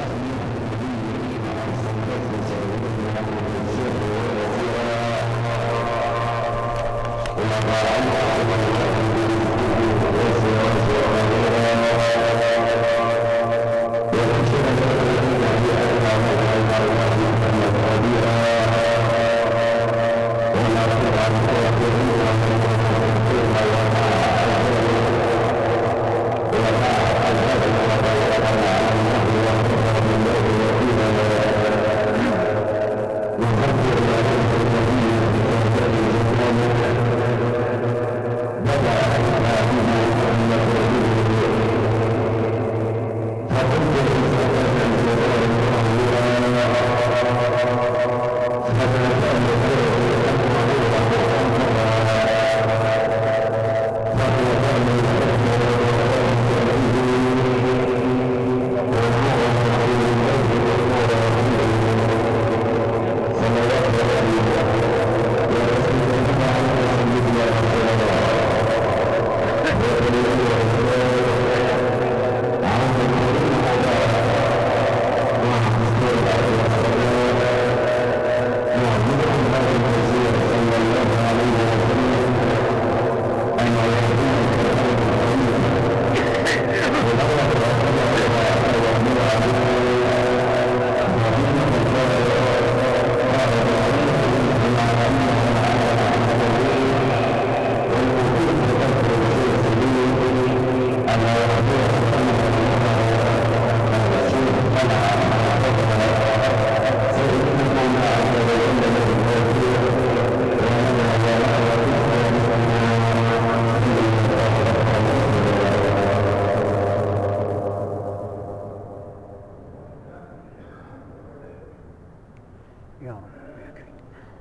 يا رب يا كريم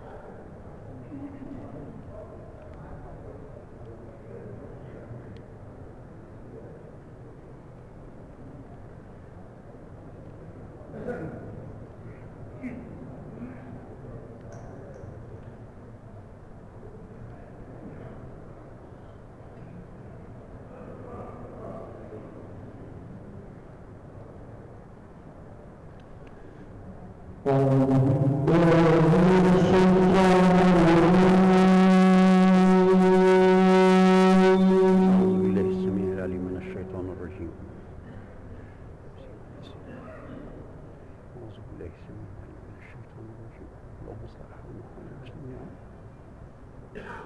أعوذ بالله السميع العليم من الشيطان الرجيم أعوذ بالله السميع العليم من الشيطان الرجيم اللهم صل على محمد وسلم يا رب.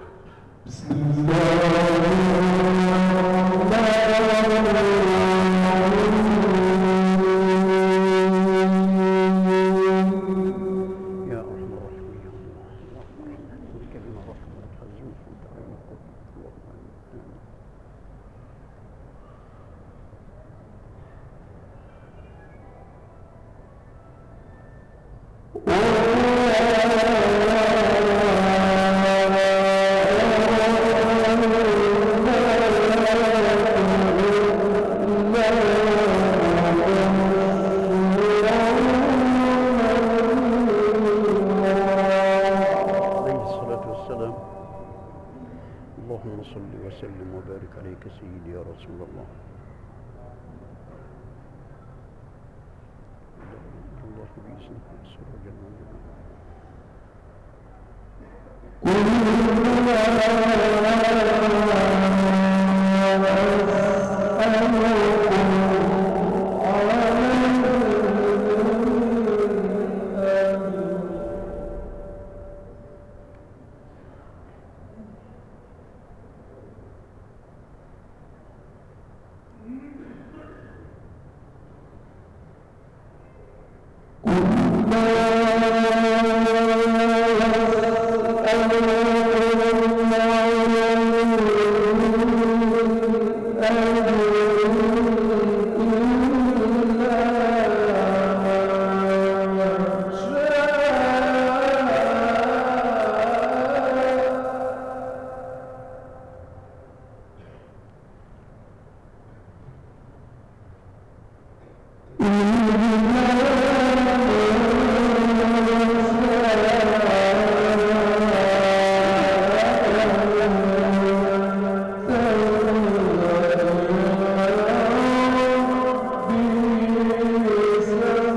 يا أرحم الراحمين يا الله اللهم ارحمنا بك بما رحمة وتحزن وانت على اللهم آمين عليه الصلاة والسلام اللهم صل وسلم وبارك عليك سيدي يا رسول الله الله بإذنه سراجا منيرا Thank you.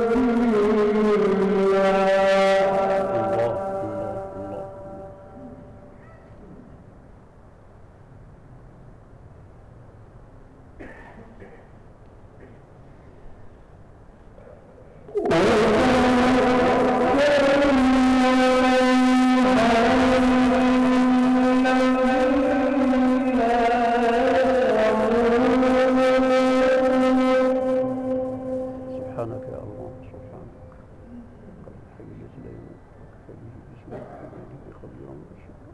سبحانك يا الله سبحانك قد الحي الذي لا يموت وكفى به باسمه وبه خبيرا بشيرا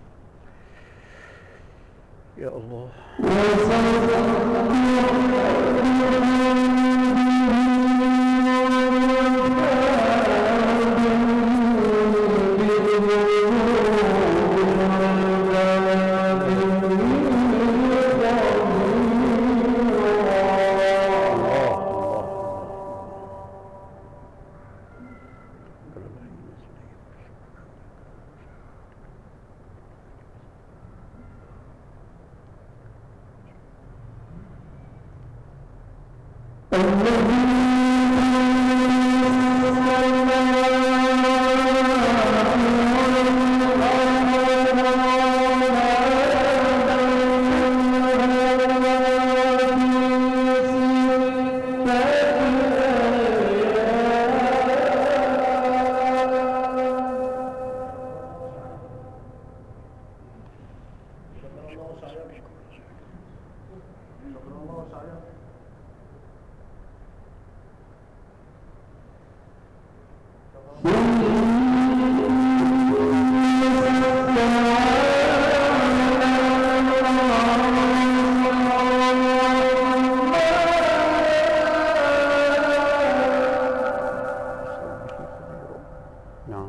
يا الله الله الله قد الحي الذي لا يموت نعم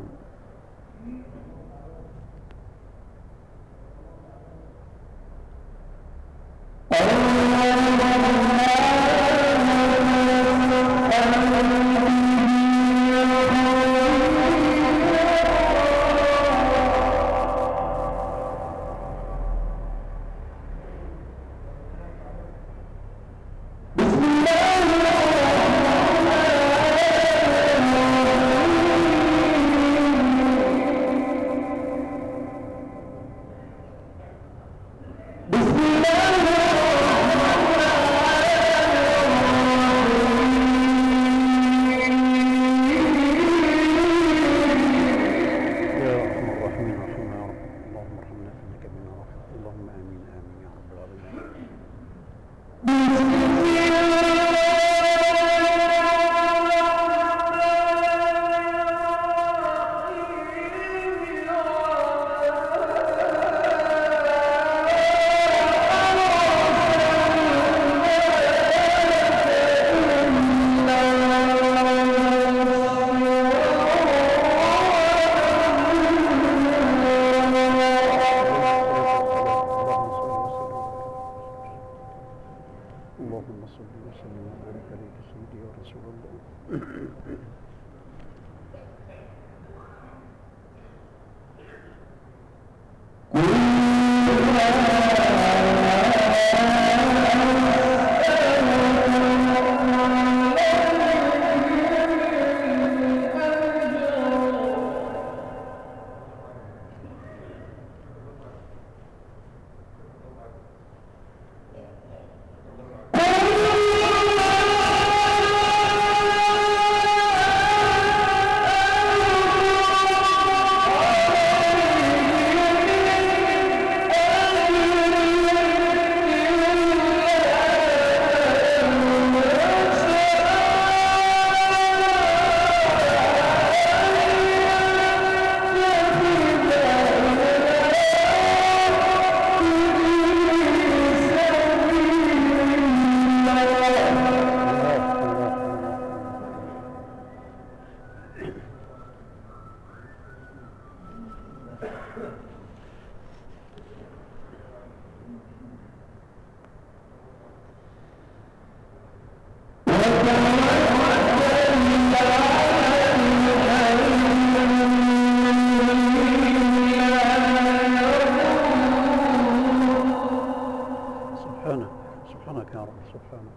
يا ارحم الراحمين ارحمنا يا رب اللهم ارحمنا انك بنا رحم اللهم امين امين يا رب العالمين اللهم صل وسلم وبارك عليك سيدي يا رسول الله سبحانك سبحانك يا رب سبحانك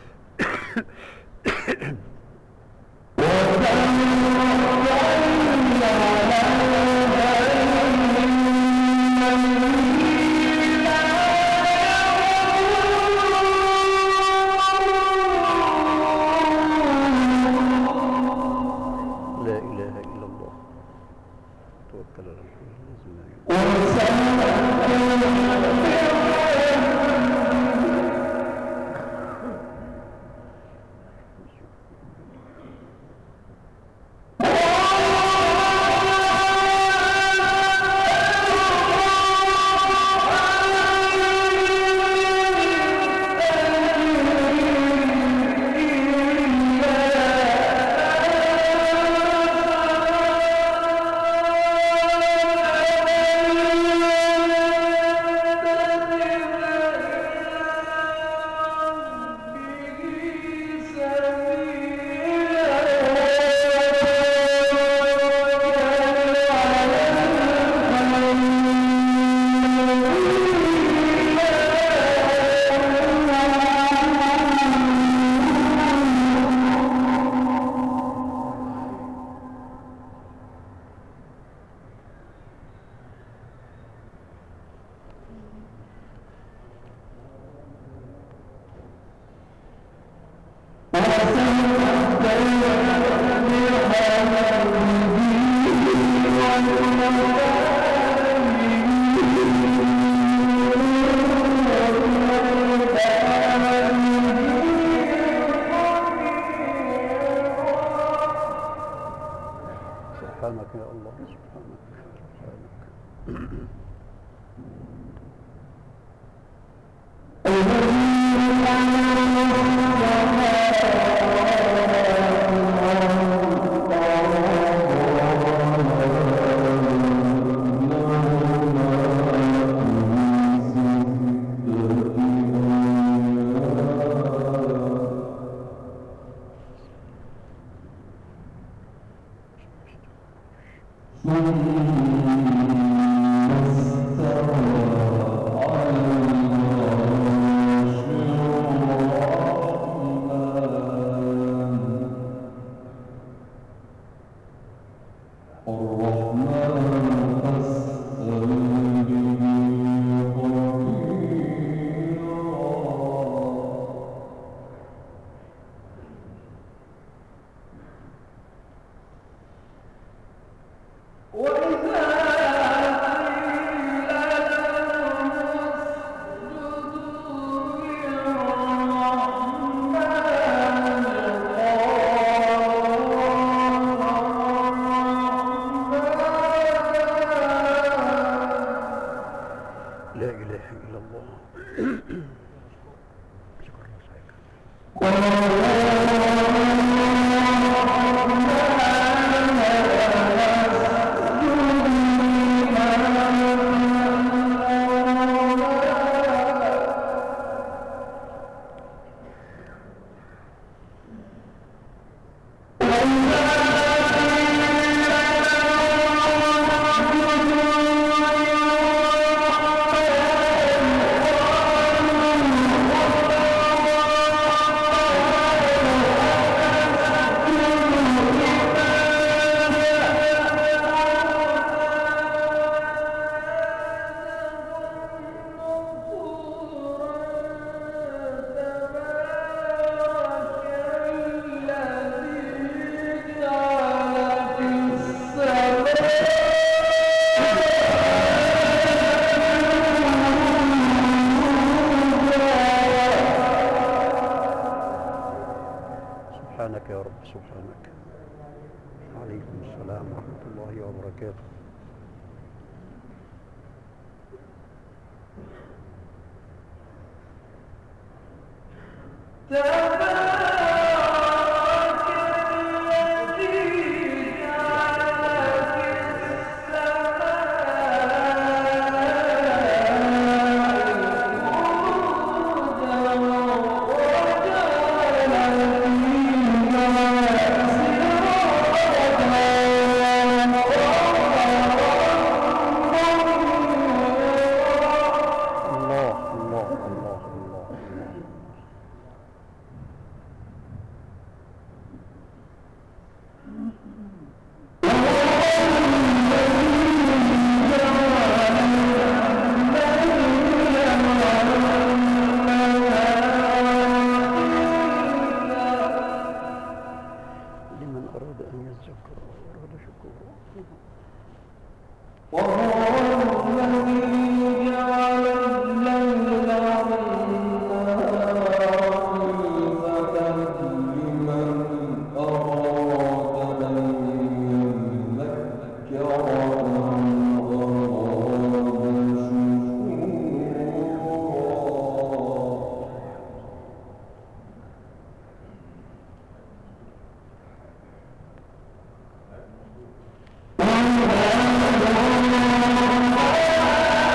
لا إله إلا الله توكل على الحي الذي لا يموت سبحانك يا الله سبحانك سبحانك لا إله إلا الله شكرا لك سبحانك يا رب سبحانك عليكم السلام ورحمة الله وبركاته الله الله الله الله الله لمن أراد أن يذكر وأراد شكورا Thank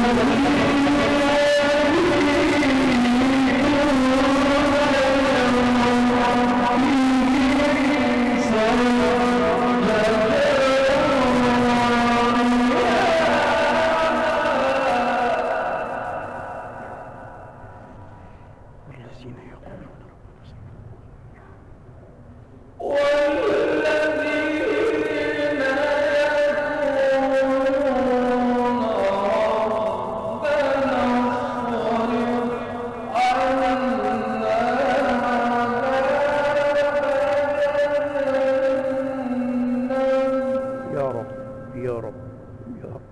والذين يقولون ربنا يا رب يا رب يا رب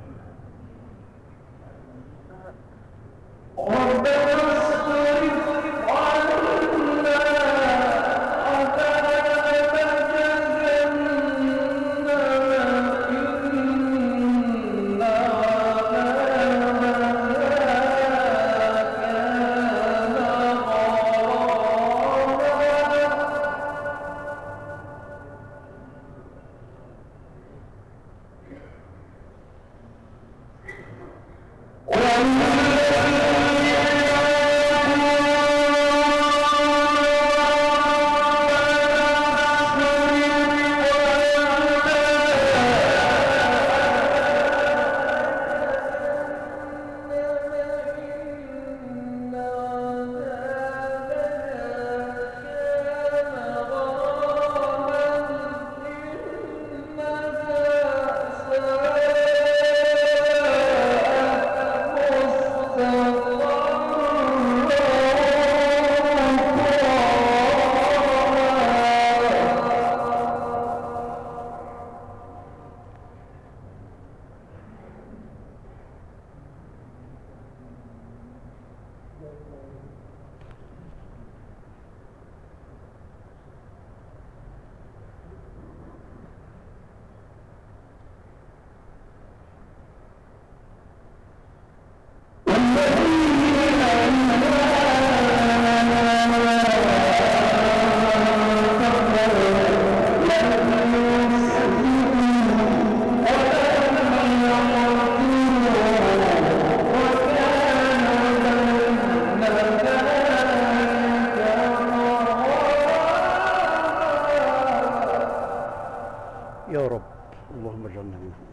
يا رب اللهم اجعلنا منهم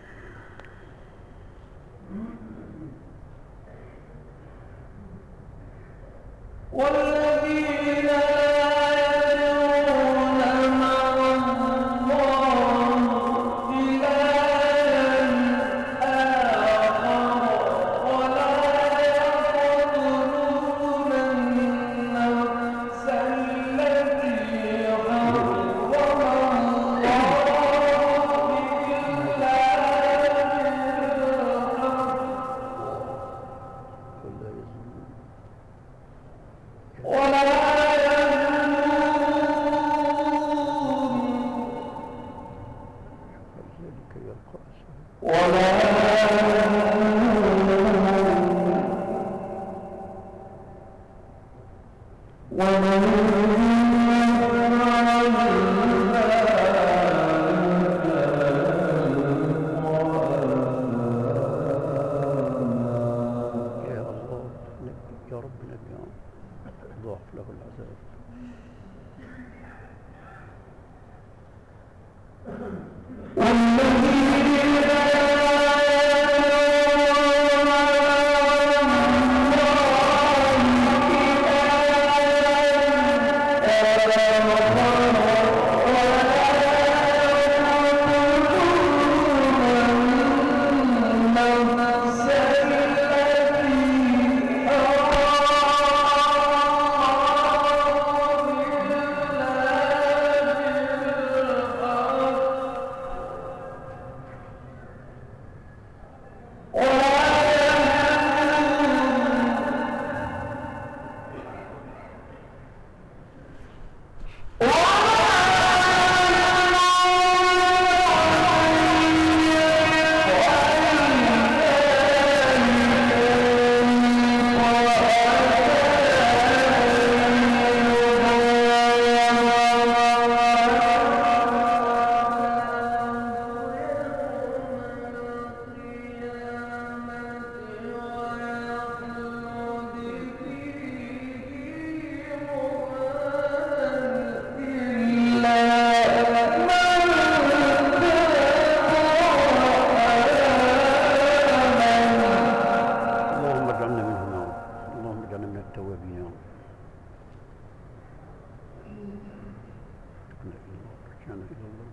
والذين لا يدعون مع الله إلها آخر ولا يقتلون النفس التي حرم الله إلا بالحق ولا يزنون ولا يزنون ذلك يلقى أسهم ولا ومن يا الله نبي يا رب نبي ضاعف له العذاب كان إلى الله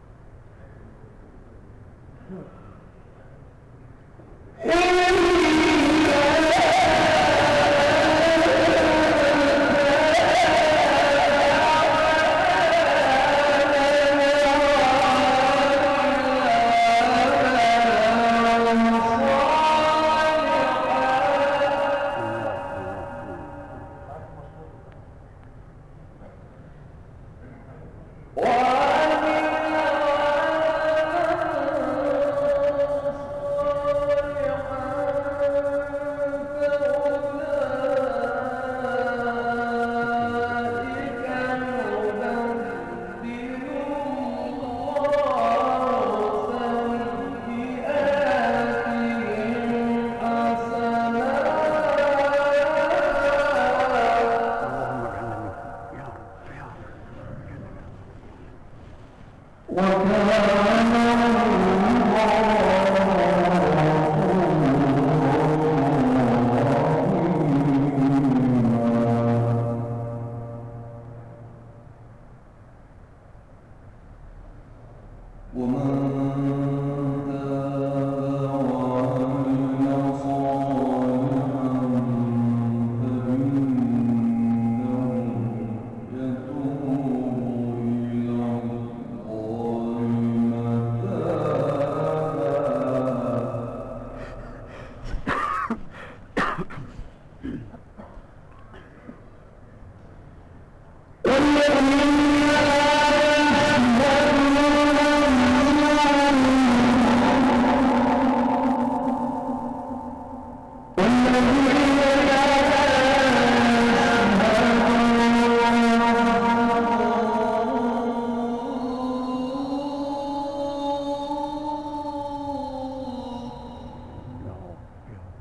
اللهم اجعلنا منهم يا رب يا رب يا رب يا رب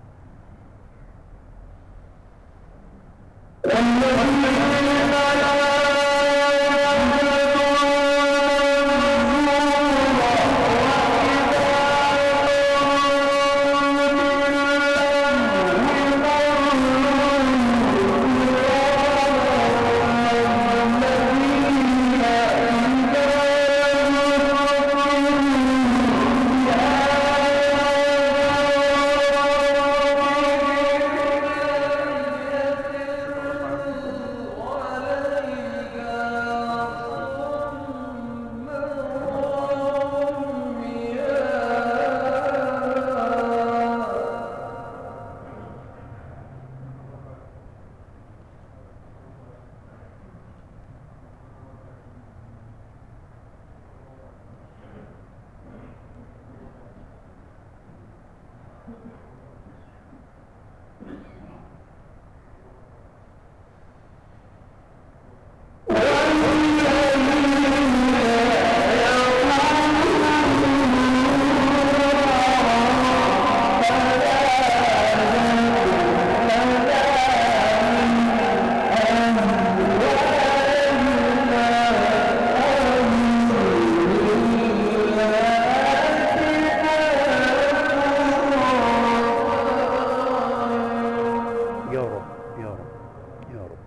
يا رب يا رب يا رب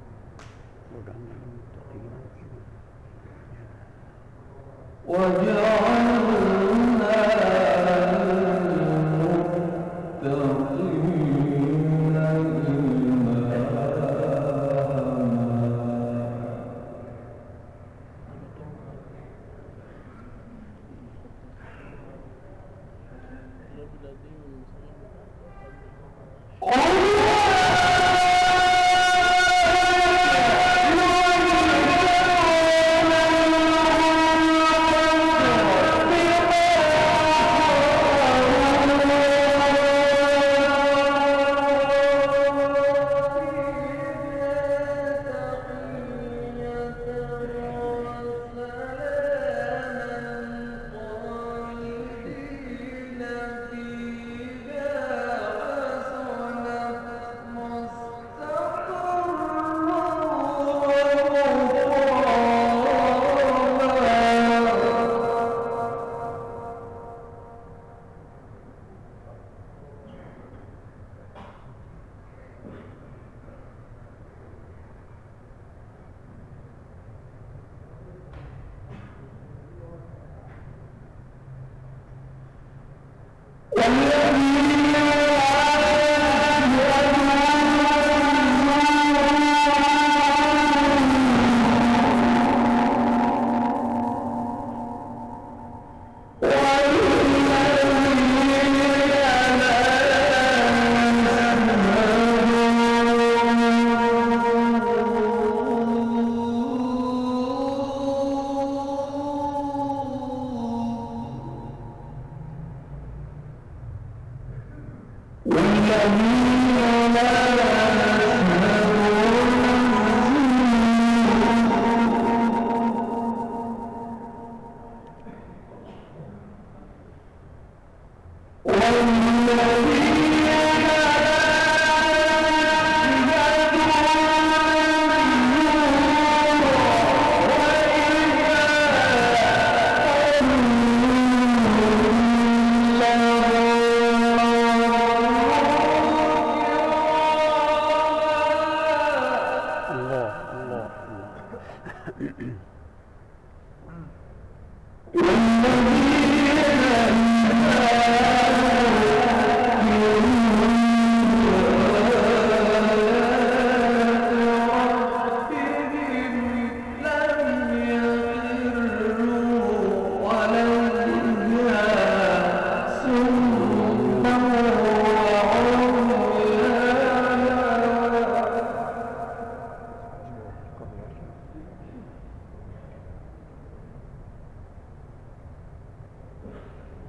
واجعلنا من المتقين إماما. فيها حسنة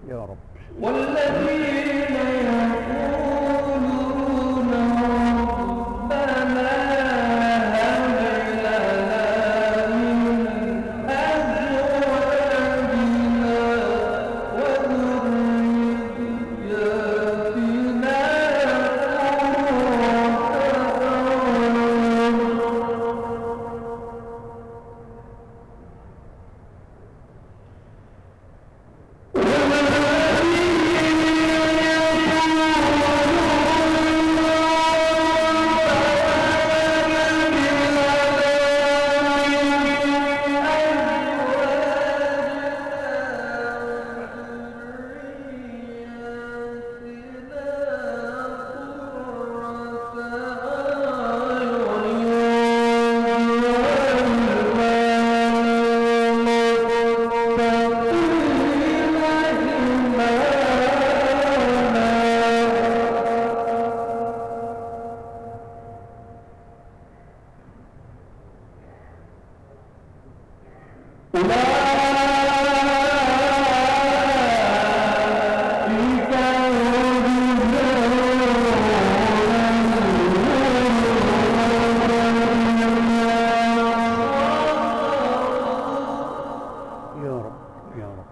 يا رب والذين يقولون ربنا هب لنا من أزواجنا وذرياتنا قرة أعين يا رب يا رب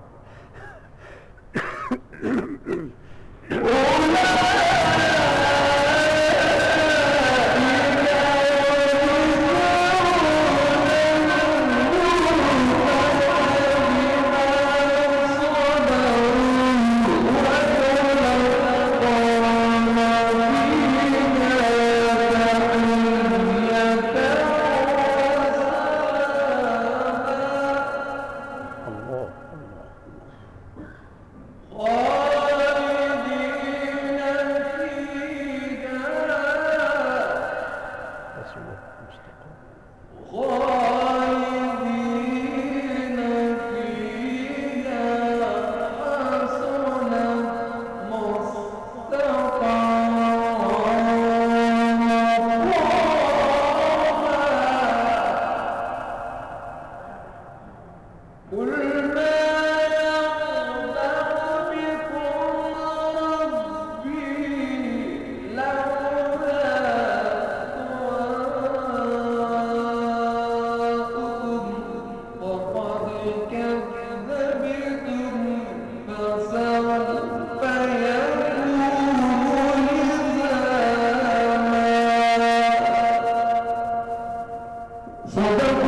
الله الله أسوأ مستقيم قل ما يعلم بكم ربي لولا دعاؤكم وقد كذبتم فسوف يكون لزاما صدق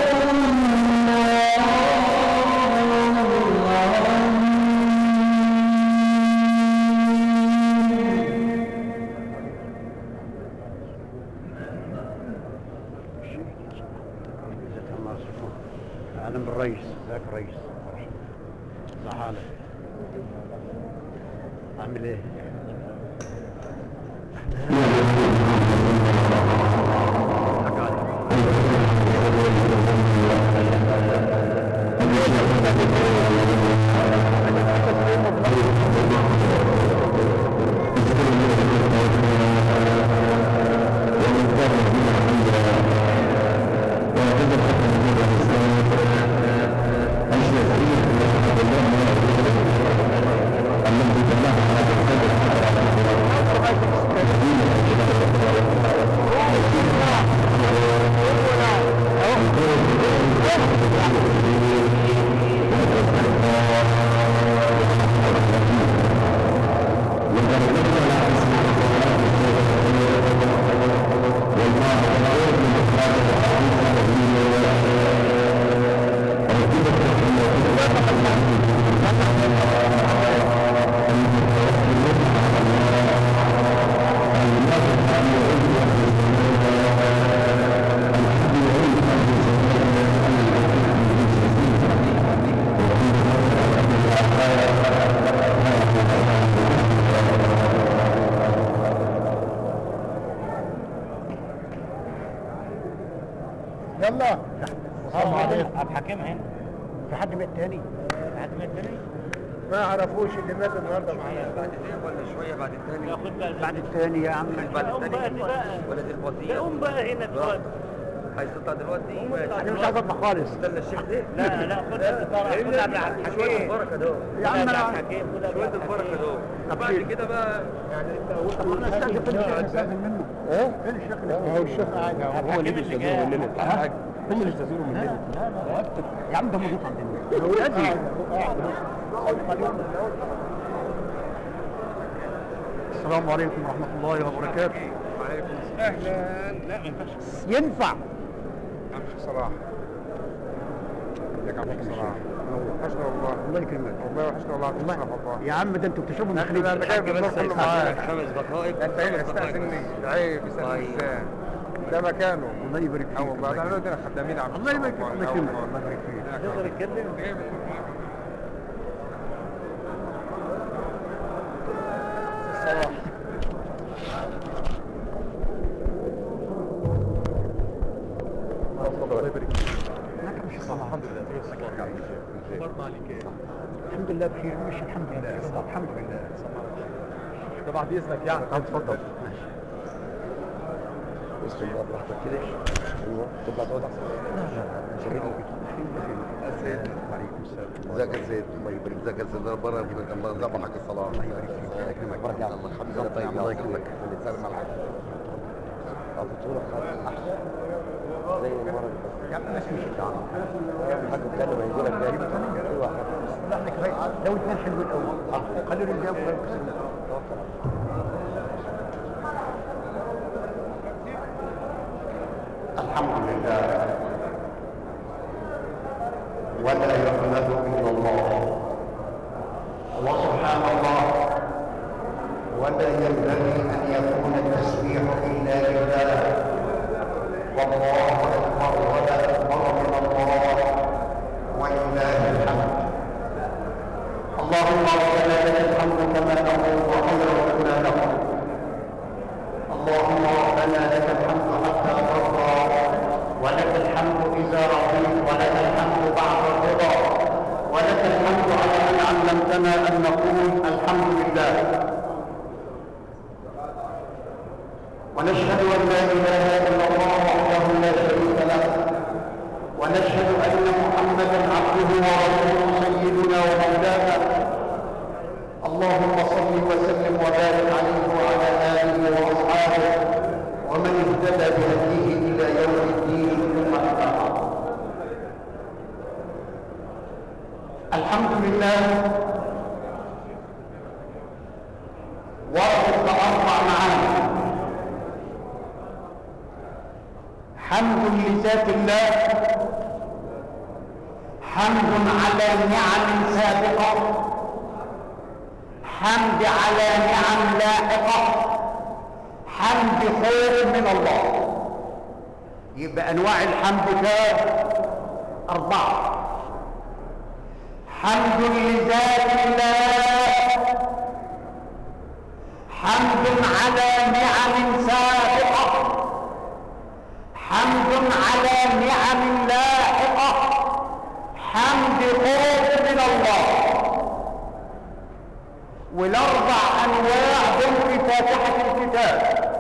جزاك الله شكرا اهلا بالرئيس ذاك الرئيس صح حالك عامل ايه؟ حق عليك. يلا السلام عليكم عبد الحكيم هنا في حد مات تاني؟ حد مات تاني ما يعرفوش اللي مات النهارده معانا بعد الاثنين ولا شويه بعد الثاني ياخد بقى بعد التاني يا عم بعد قوم بقى الثاني دي بقى ولا دي البطيئه قوم بقى هنا دلوقتي عايز تطلع دلوقتي ماشي انا مش عايز اطلع خالص استنى الشيخ ده لا لا خد الفرح خد عبد الحكيم شويه البركه ده يا عم انا الحكيم خد شويه البركه ده وبعد كده بقى طب ما انا استاذن فين الشيخ استاذن منه ايه؟ فين الشيخ هو الشيخ قاعد اهو هو اللي بيستاذنوا مننا حاجه هم اللي بيستاذنوا مننا يا عم ده موجود عندنا ولادي السلام عليكم ورحمة الله وبركاته وعليكم اهلا لا ما ينفعش ينفع عم شيخ صلاح ازيك يا عم شيخ صلاح وحشنا والله الله يكرمك والله وحشنا والله عم شيخ صلاح والله يا عم ده انتوا بتشربوا من احنا خليج انا جايب النور كله معاك خمس دقائق انت هنا استاذني عيب طيب. استاذني ازاي ده مكانه الله يبارك اه فيك والله ده احنا عندنا خدامين عم الله يبارك فيك الله اه يكرمك والله. الله يبارك فيك تقدر تتكلم جايب النور معاك. الله يبارك فيك لك مش صلاح الحمد لله الحمد لله بخير مش الحمد لله الحمد لله ده بعد اذنك يعني طب اتفضل ماشي بسم الله براحتك كده ايوه تطلع تقعد زيد عليكم السلام ازيك يا زيد الله يبارك ازيك يا زيد انا بره الله يذبحك الصلاه الله يبارك فيك. الله يكرمك. بارك الله الحمد لله طيب الله يكرمك اللي تسلم على الحاج الفطور خالص احسن زي المره اللي فاتت يا عم الناس مش الدعم حد اتكلم هيجي لك تاني ايوه لا احنا كفايه لو اتنين حلوين قوي خلوا الرجال وخلوا الكسر توكل على الحمد لله ولا يحمد الا الله وسبحان الله ولا ينبغي ان يكون التسبيح الا لله والله اكبر ولا اكبر من الله ولله الحمد اللهم ربنا لك الحمد كما نقول وخير مما نقول اللهم ربنا لك الحمد حتى ترضى ولك الحمد اذا رضيت ولك الحمد بعد الرضا ولك الحمد على ان علمتنا ان نقول الحمد لله ونشهد ان لا اله الا الله وحده لا شريك له ونشهد ان محمدا عبده ورسوله سيدنا ومولانا اللهم صل وسلم وبارك عليه وعلى اله واصحابه ومن اهتدى بهديه الى يوم الدين ثم اما بعد الحمد لله ورد باربع معاني حمد لذات الله حمد على نعم سابقه حمد على نعم لاحقة حمد خوف من الله يبقى أنواع الحمد كام أربعة حمد لذات الله حمد على نعم سابقة حمد على نعم لاحقة حمد خوف من الله والاربع انواع دول في فاتحه الكتاب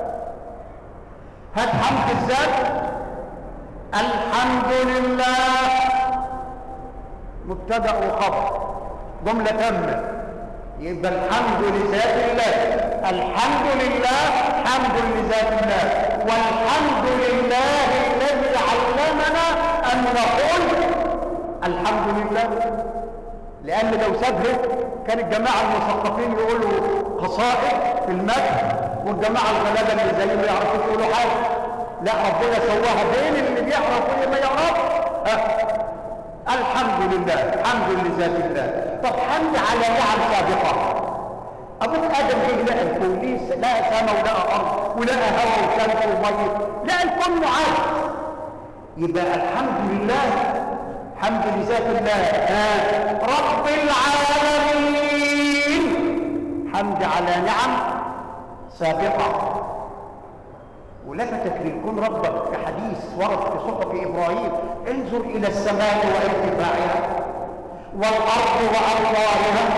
هات حمد الذات الحمد لله مبتدا وخبر جمله تامه يبقى الحمد لذات الله الحمد لله حمد لذات الله والحمد لله الذي علمنا ان نقول الحمد لله لان لو سابه كان الجماعه المثقفين يقولوا قصائد في المدح والجماعه الغلابه اللي زيهم ما يعرفوش يقولوا حاجه لا ربنا سواها بين اللي بيعرف واللي ما يعرفش ها الحمد لله حمد لذات الله طب حمد على نعم سابقه ابوك ادم جه لقى الكون ليه لقى سما ولقى ارض ولقى هواء وشمس وميه لقى الكون معاد يبقى الحمد لله حمد لذات الله ها رب العالمين حمد على نعم سابقة ولفتت للكون ربك كحديث ورد في صحف إبراهيم انظر إلى السماء وارتفاعها والأرض وأرواحها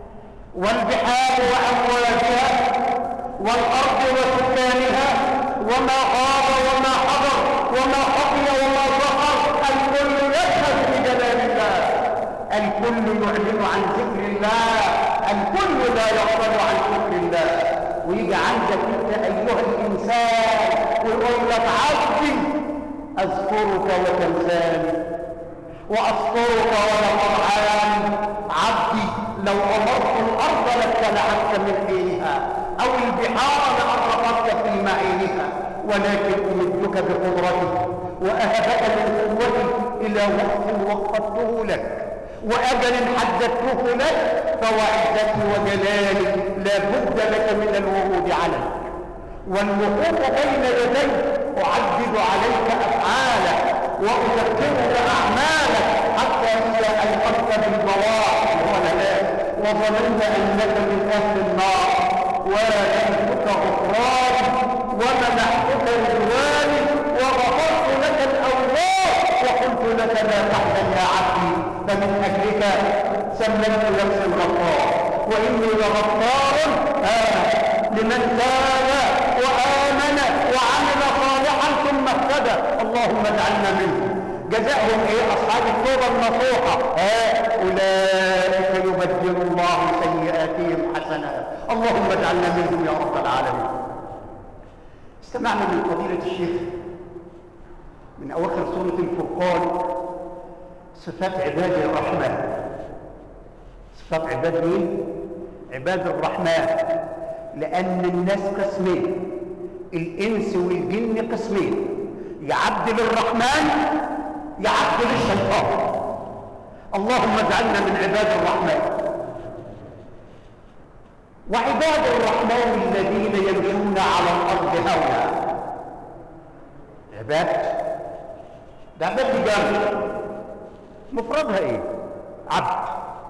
والبحار وأمواجها والأرض وسكانها وما غاب وما حضر وما خفي وما ظهر الكل يشهد بجلال الله الكل يعلن عن ذكر الله الكل لا يغفل عن شكر الله ويجي عندك انت ايها الانسان ويقول لك عبدي اذكرك وتنساني واذكرك وانا فرحان عبدي لو امرت الارض لابتلعتك من حينها او البحار لارقتك في معينها ولكن امدك بقدرتي واهبك من قوتي الى وقت وقفته لك واجل حددته لك فوعدتي وجلالي لا بد لك من الورود عليك والوقوف بين يديك اعدد عليك افعالك واذكرك اعمالك حتى اذا ايقظت بالبواطن والهلاك وظننت انك من اهل النار ولمتك غفراني ومنحتك رضواني وغفرت لك الاوراق وقلت لك لا تحزن يا عبدي فمن اجلك سميت نفسي الغفار واني لغفار آه لمن تاب وامن وعمل صالحا ثم اهتدى اللهم اجعلنا منهم جزاهم ايه اصحاب التوبه النصوحه ها اولئك يبدل الله سيئاتهم حسنات اللهم اجعلنا منهم يا رب العالمين استمعنا من فضيله الشيخ من اواخر سوره الفرقان صفات عباد الرحمن صفات عباد مين عباد الرحمن لان الناس قسمين الانس والجن قسمين يا عبد للرحمن يا عبد للشيطان اللهم اجعلنا من عباد الرحمن وعباد الرحمن الذين يمشون على الارض هونا عباد ده عباد دي جامد مفردها ايه عبد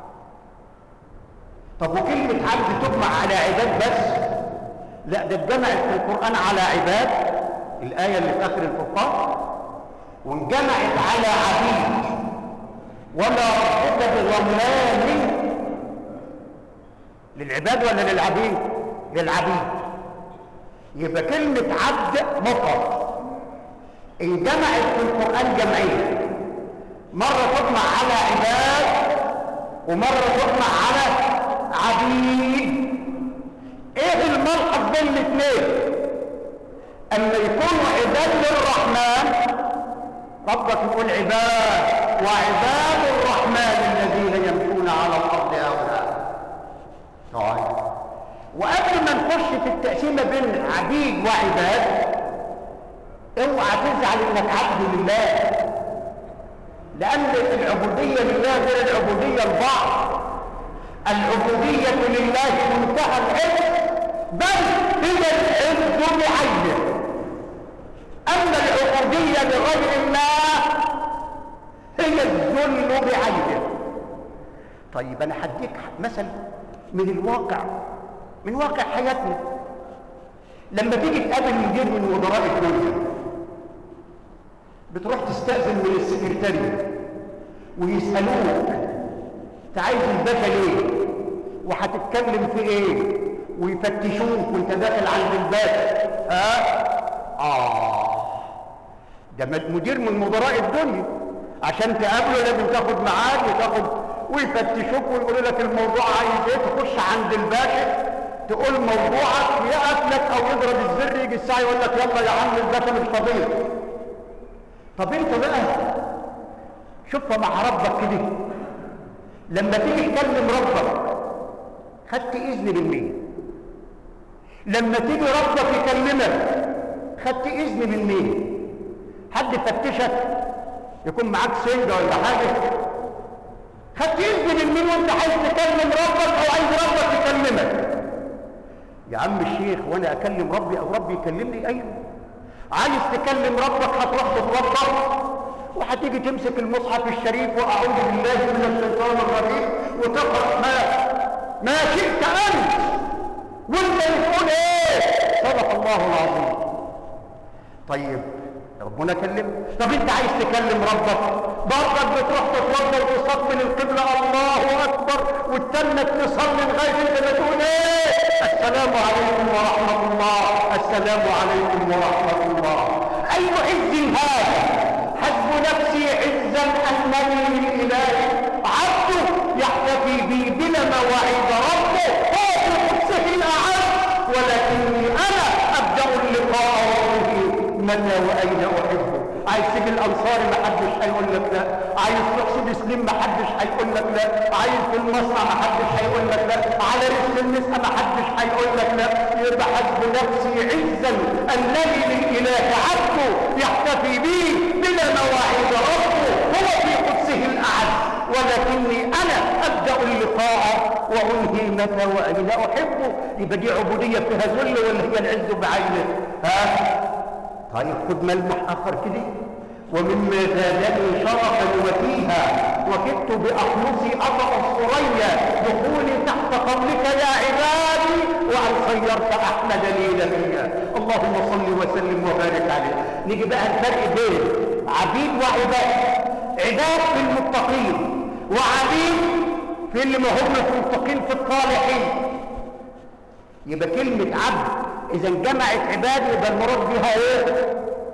طب وكلمة عبد تجمع على عباد بس لا ده اتجمعت في القرآن على عباد الآية اللي في آخر الفرقان وانجمعت على عبيد وما ربك بظلام للعباد ولا للعبيد للعبيد يبقى كلمة عبد مفرد انجمعت في القرآن جمعين مرة تجمع على عباد ومرة تجمع على عبيد ايه الملحظ بين الاثنين اما يكونوا عباد للرحمن ربك يقول عباد وعباد الرحمن الذين يمشون على الارض هؤلاء طيب وقبل ما نخش في التقسيمه بين عبيد وعباد اوعى تزعل انك عبد لله لان العبوديه لله غير العبوديه لبعض العبوديه لله منتهى العز بل هي العز بعينه اما العبوديه لغير الله هي الذل بعينه طيب انا هديك مثل من الواقع من واقع حياتنا لما تيجي تقابل مدير من وزراء الدنيا بتروح تستأذن من السكرتارية ويسألوك انت عايز الباشا ليه وهتتكلم في ايه ويفتشوك وانت داخل عند الباشا ها اه ده مدير من مدراء الدنيا عشان تقابله لازم تاخد ميعاد وتاخد ويفتشوك ويقولوا لك الموضوع عايز ايه تخش عند الباشا تقول موضوعك يقف لك او يضرب الزر يجي الساعه يقول لك يلا يا عم الباشا مش فاضي طب انت بقى شوفها مع ربك كده لما تيجي تكلم ربك خدت اذن من مين لما تيجي ربك يكلمك خدت اذن من مين حد فتشك يكون معاك سنجة ولا حاجة خدت اذن من مين وانت عايز تكلم ربك او عايز ربك يكلمك يا عم الشيخ وانا اكلم ربي او ربي يكلمني ايوه عايز تكلم ربك هتروح تتوضا وهتيجي تمسك المصحف الشريف واعوذ بالله من الشيطان الرجيم وتقرا ما ما شئت انت وانت بتقول ايه صدق الله العظيم طيب ربنا كلم طب انت عايز تكلم ربك برضك بتروح تتوضا وتستقبل القبله الله اكبر تستنى تصلي لغايه انت ما تقول ايه السلام عليكم ورحمه الله السلام عليكم ورحمه الله اي عز هذا حسب نفسي عزا انني للاله عبد يحتفي بي بلا مواعيد ربه هو في قدسه الاعز ولكني انا ابدا اللقاء وأنهي متى واين احبه عايز تيجي الانصاري ما حدش هيقول لك لا عايز تقصد سليم ما حدش هيقول لك لا عايز في المصنع ما حدش هيقول لك لا على رسل النساء ما حدش هيقول لك لا يبقى حسب نفسي عزا انني للاله عبد يحتفي بي بلا مواعيد ربه هو في قدسه الاعز ولكني انا ابدا اللقاء وانهي متى واين احبه يبقى دي عبوديه فيها ذل ولا هي العز بعينه ها طيب خد ملمح اخر كده ومما زادني شرفا وفيها وكدت باخلصي اطأ الثريا دخولي تحت قولك يا عبادي وان خيرت احمد لي نبيا اللهم صل وسلم وبارك عليه نيجي بقى الفرق بين عبيد وعباد عباد في المتقين وعبيد في اللي ما هم في المتقين في الصالحين يبقى كلمة عبد إذا جمعت عباد يبقى المراد بها إيه؟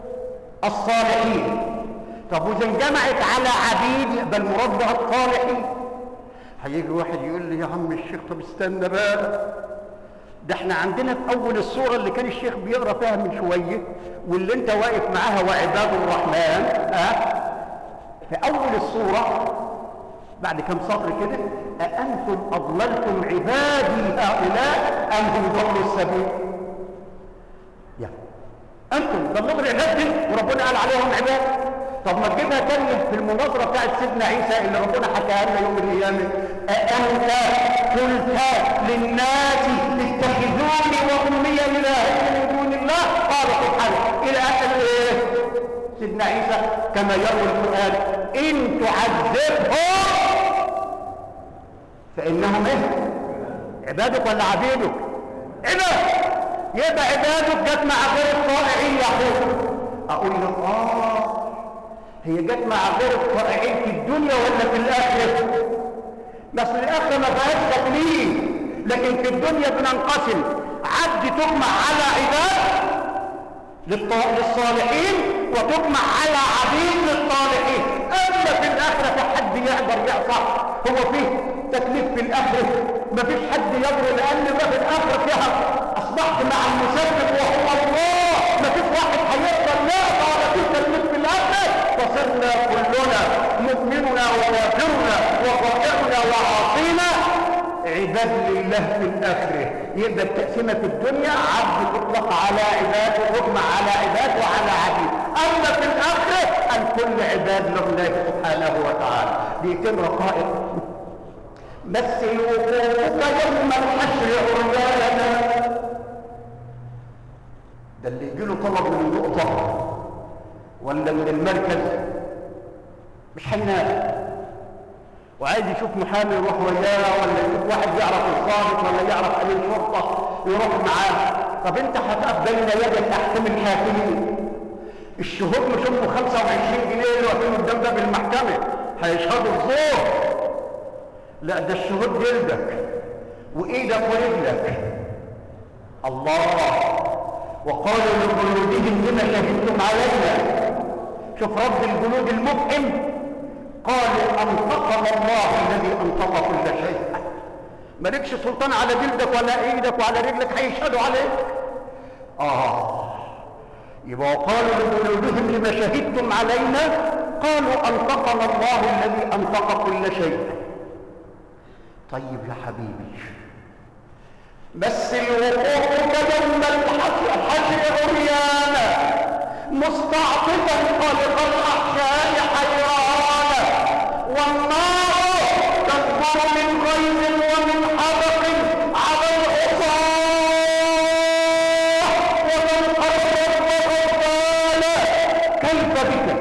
الصالحين طب وإذا جمعت على عبيد يبقى المراد بها الصالحين هيجي واحد يقول لي يا عم الشيخ طب استنى بقى ده احنا عندنا في أول السورة اللي كان الشيخ بيقرأ فيها من شوية واللي أنت واقف معاها وعباد الرحمن أه؟ في أول السورة بعد كم سطر كده أأنتم أضللتم عبادي هؤلاء أم هم ضلوا السبيل يا أنتم ضلوا العباد دي وربنا قال عليهم عباد طب ما تجيبها تاني في المناظرة بتاعت سيدنا عيسى اللي ربنا حكاها لنا يوم القيامة أأنت قلت للناس اتخذوني وأمي إلهين من دون الله قال سبحانه إلى آخر إيه؟ سيدنا عيسى كما يروي القرآن إن تعذبهم فإنهم إيه؟ عبادك ولا عبيدك؟ عباد يبقى عبادك جت مع غير الطائعين يا أخوك أقول لك آه هي جت مع غير الطائعين في الدنيا ولا في الآخرة؟ بس الآخرة ما فيهاش تكليف لكن في الدنيا بننقسم عبد تجمع على عباد للصالحين وتجمع على عبيد للصالحين اما في الاخره في حد يقدر يعصى هو فيه تكليف في الاخره ما فيش حد يقدر لان ما في الاخره فيها اصبحت مع المسبب وهو الله ما فيش واحد هيقدر يقطع ولا فيش تكليف في الاخره فصرنا كلنا مؤمننا وكافرنا وطائعنا وعاصينا عباد لله في الآخرة يبقى التقسيمة في الدنيا عبد تطلق على عباد وتجمع على عباد وعلى عبيد أما في الآخرة الكل عباد لله سبحانه وتعالى بيتم رقائق بس وقوفك يوم الحشر عريانا ده اللي يجي له طلب من النقطة ولا من المركز مش هينام وعايز يشوف محامي يروح وياه ولا يشوف واحد يعرف الضابط ولا يعرف امين شرطه يروح معاه طب انت هتقف بين يدك احكام الحاكمين الشهود مش هم 25 جنيه اللي واقفين قدام باب المحكمه هيشهدوا الزور لا ده الشهود جلدك وايدك ورجلك الله وقالوا لجلودهم لما شهدتم علينا شوف رب الجلود المفحم قالوا أنطقنا الله الذي أنطق كل شيء مالكش سلطان على جلدك ولا ايدك وعلى رجلك هيشهدوا عليك اه يبقى قالوا لجلودهم لما شهدتم علينا قالوا أنطقنا الله الذي أنطق كل شيء طيب يا حبيبي بس الوقوف يوم الحشر الحشر عريانا مستعطفا خلق الأحشاء حيرانا والنار تكبر من غيظ ومن حبق على العصاة ومن قرب وقال كيف بك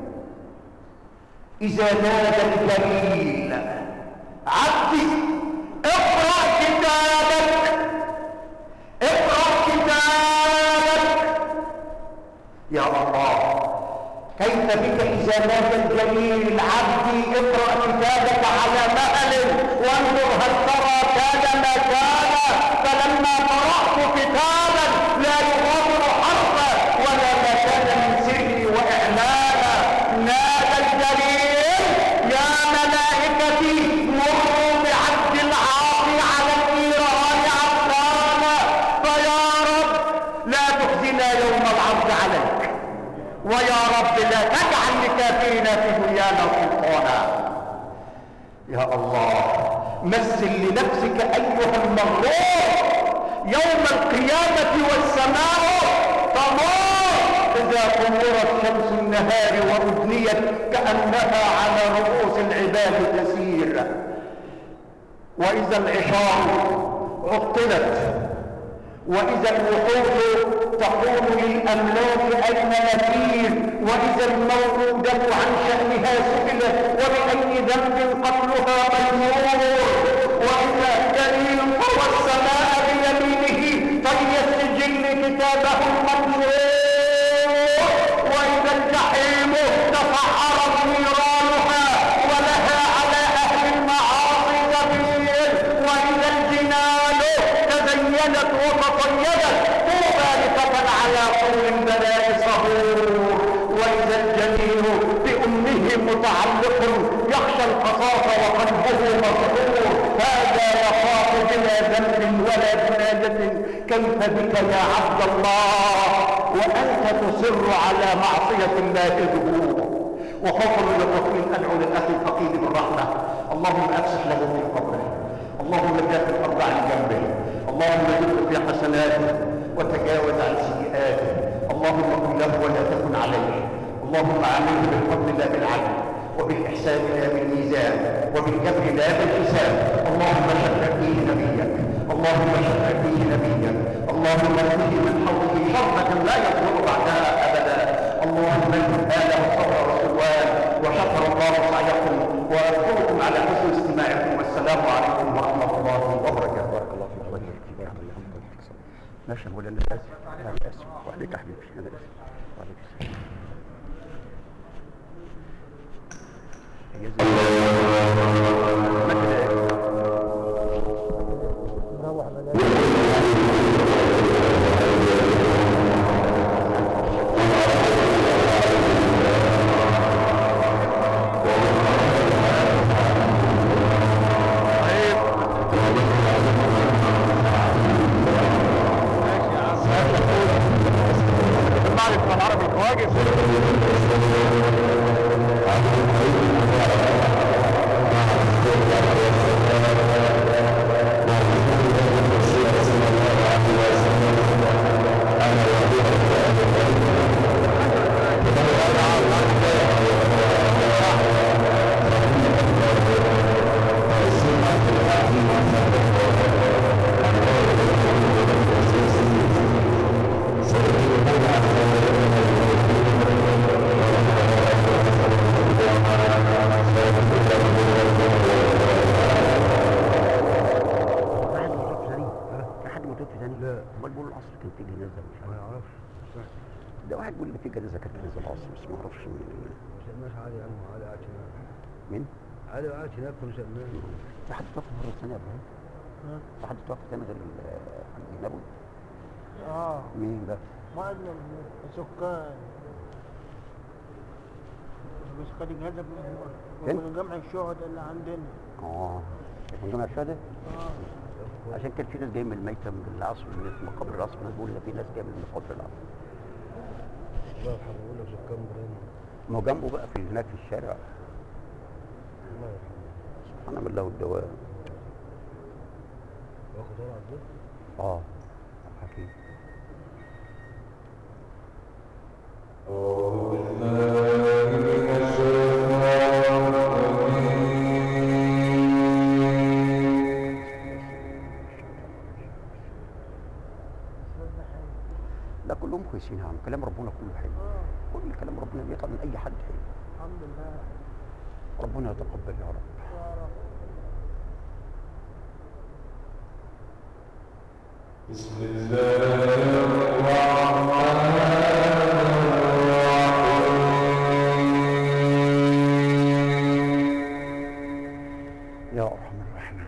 إذا نادى الجليل عبدي اقرأ كتابك اقرأ كتابك يا الله كيف بك إذا مات الجليل عبدي اقرأ كتابك على مهل فانظر هل ترى كان ما كان فلما قرأت كتابا لا يغادر حرفا ولا مكان من سري وإعلانا نادى الجليل يا ملائكتي مروا بعبد العاصي على النيران عطانا فيا رب لا تخزنا يوم العرض عليك ويا رب لا تجعل لكافرنا في دنيانا سلطانا يا الله مثل لنفسك ايها المغرور يوم القيامة والسماء تمور اذا طورت شمس النهار وادنيت كأنها على رؤوس العباد تسير واذا العشار عطلت واذا الوحوش تقول للاملاك اين نسير واذا الموءودة عن شأنها سئلت وبأي ذنب قتلها مجمور واذا جليل طوى السماء بيمينه طي السجل كتابه المنشور واذا الجحيم تسعرت نيرانها ولها على اهل المعاصي سبيل واذا الجنان تزينت وتطيبت طوبى لفتى على طول البلاء صبور واذا الجنين بامه متعلق يخشى القصاص وقلبه مسحور هذا يخاف بلا ذنب ولا جناية كيف بك يا عبد الله وانت تصر على معصية الله ظهور وخوفا من الرحمن ادعو للاخ الفقير بالرحمه اللهم افسح له في قبره اللهم جاف الارض عن جنبه اللهم زده في حسناته وتجاوز عن سيئاته اللهم كن له ولا تكن عليه اللهم عامله بالفضل لا بالعدل وبالاحسان لا بالميزان وبالجبر لا بالحساب اللهم شفع فيه نبيك اللهم شفع فيه نبيك اللهم اكفه من حوله شربة لا يطلق بعدها ابدا اللهم انت اله الصبر والسلوان وشكر الله سعيكم واشكركم على حسن استماعكم والسلام عليكم ورحمه الله وبركاته بارك الله فيك الله يبارك فيك الله يحفظك ماشي يا مولانا انا اسف انا اسف وعليك يا حبيبي انا اسف وعليك السلام معرفة العرب الخواجز واحد متوفى ثاني في حد متوفى ثاني لا امال بيقولوا العصر كان في جنازه مش عارف ما يعرفش ده واحد بيقول لي في جنازه كانت في جنازه العصر بس ما اعرفش مين سماش علي عنه علي قاعد هناك مين علي قاعد هناك كل سماه في حد توفى مره ثانيه يا ابراهيم في حد توفى ثاني غير الحاج نبوي اه مين ده معظم السكان بس قد هذا فين؟ من جمع الشهداء اللي عندنا اه من جمع الشهداء اه عشان كان في ناس جايه من الميتة من العصر من مقابر العصر ناس بيقولوا ده في ناس جايه من مقابر العصر الله يرحمه يقول لك سكان برين ما هو جنبه بقى في هناك في الشارع الله يرحمه سبحان الله الدوام واخد ورا الدور اه حكيم لا كلهم كويسين يا عم كلام ربنا كله حلو كل كلام ربنا بيطلع من اي حد حلو الحمد لله ربنا يتقبل يا رب يا رب يا ارحم الراحمين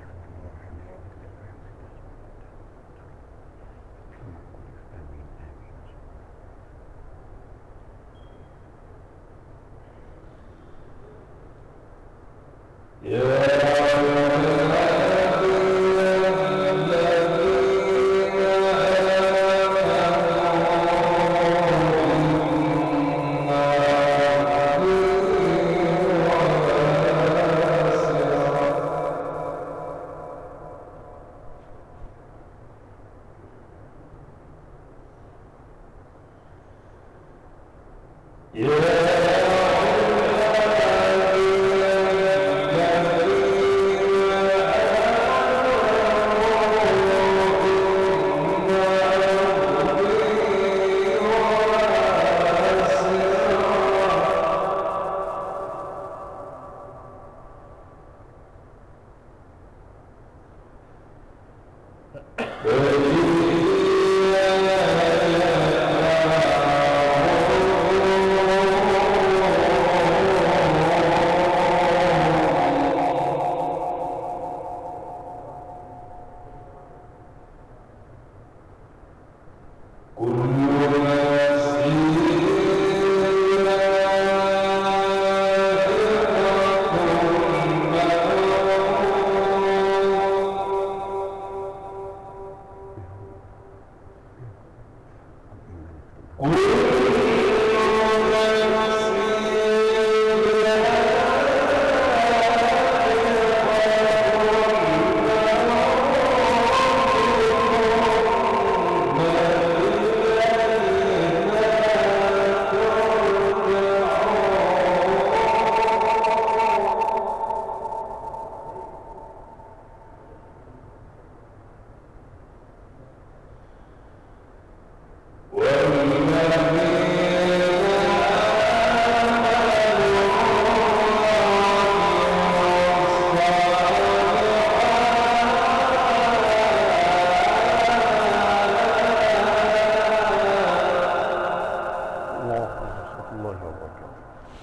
الله ورحمة الله وبركاته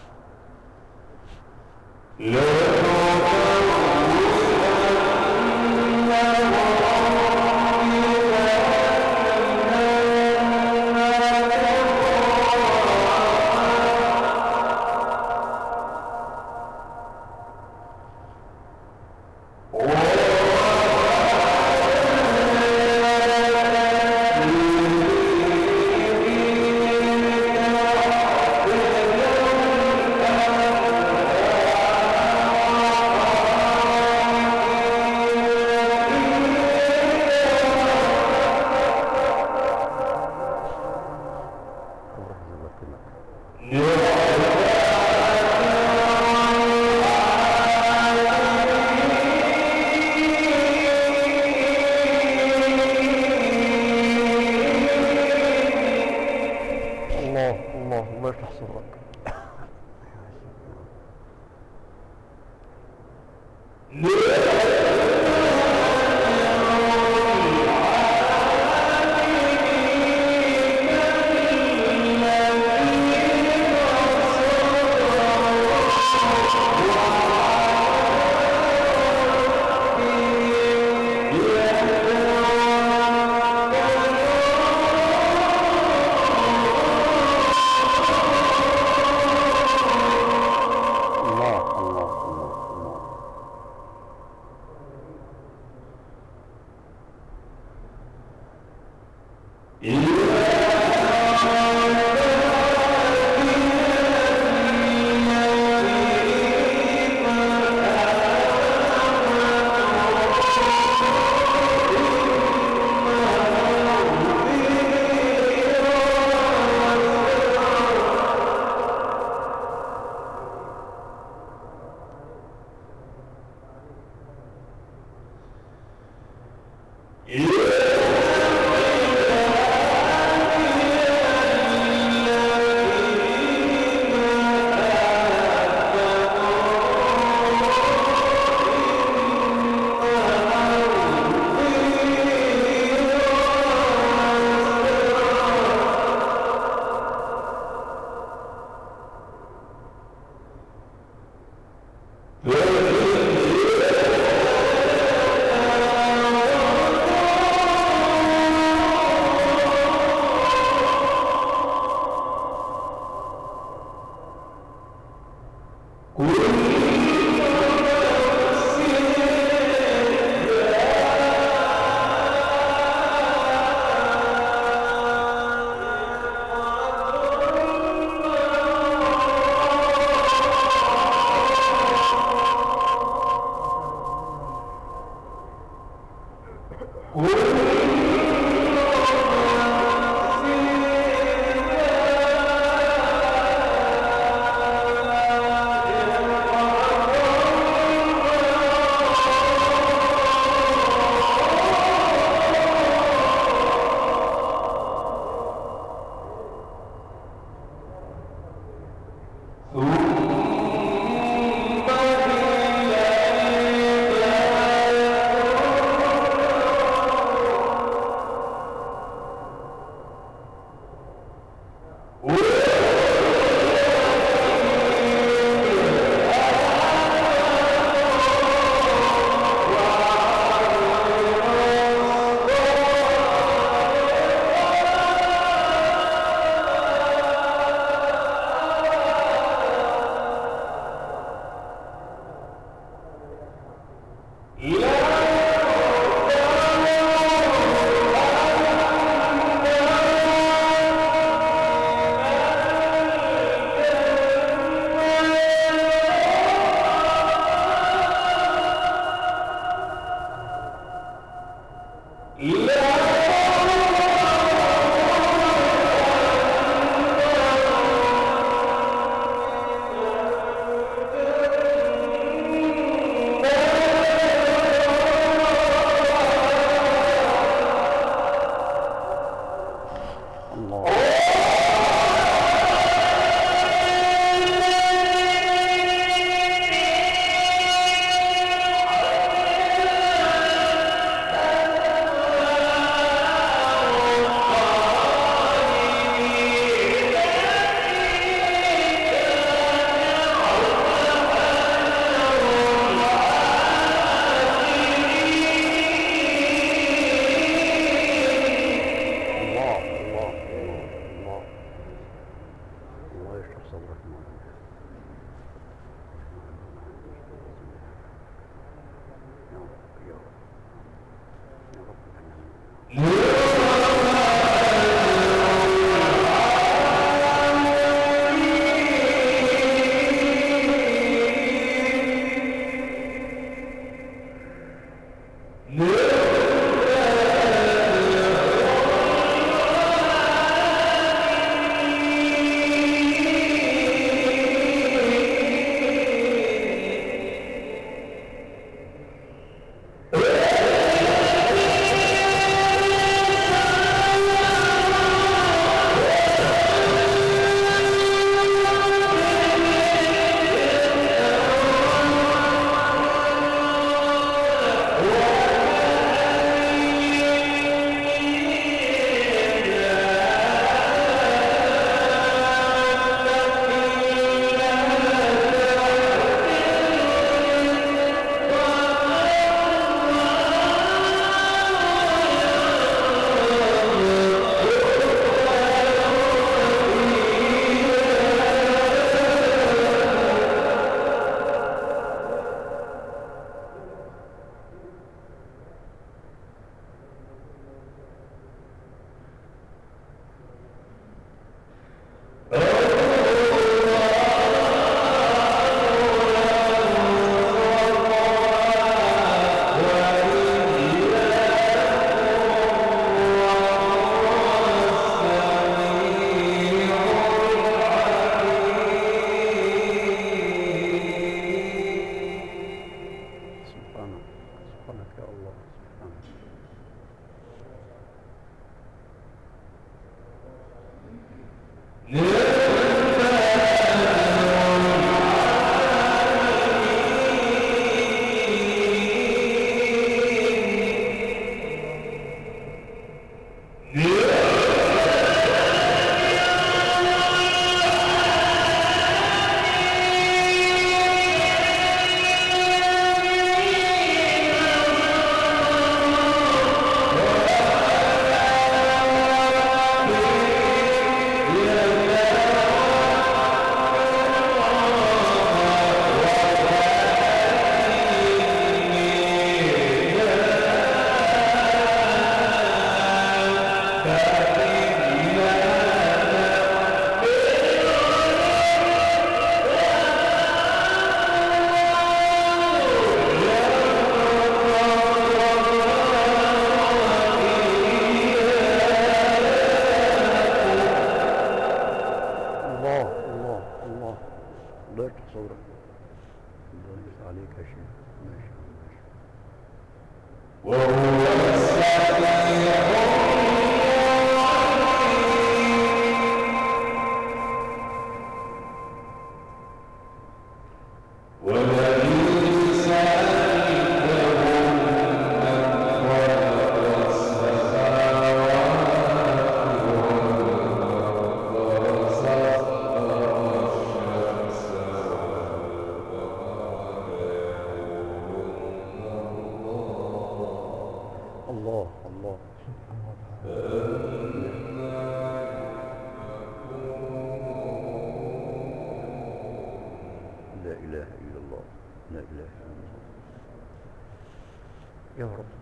الله يجزاك خير. الله الله الله يفتح صدرك الله الله الله الله الله الله الله الله الله يشرح صدرك مولانا يا رب يا رب يا رب العالمين سبحانك سبحانك يا الله سبحانك Yeah. الله الله لا إله إلا الله لا إله إلا الله يا رب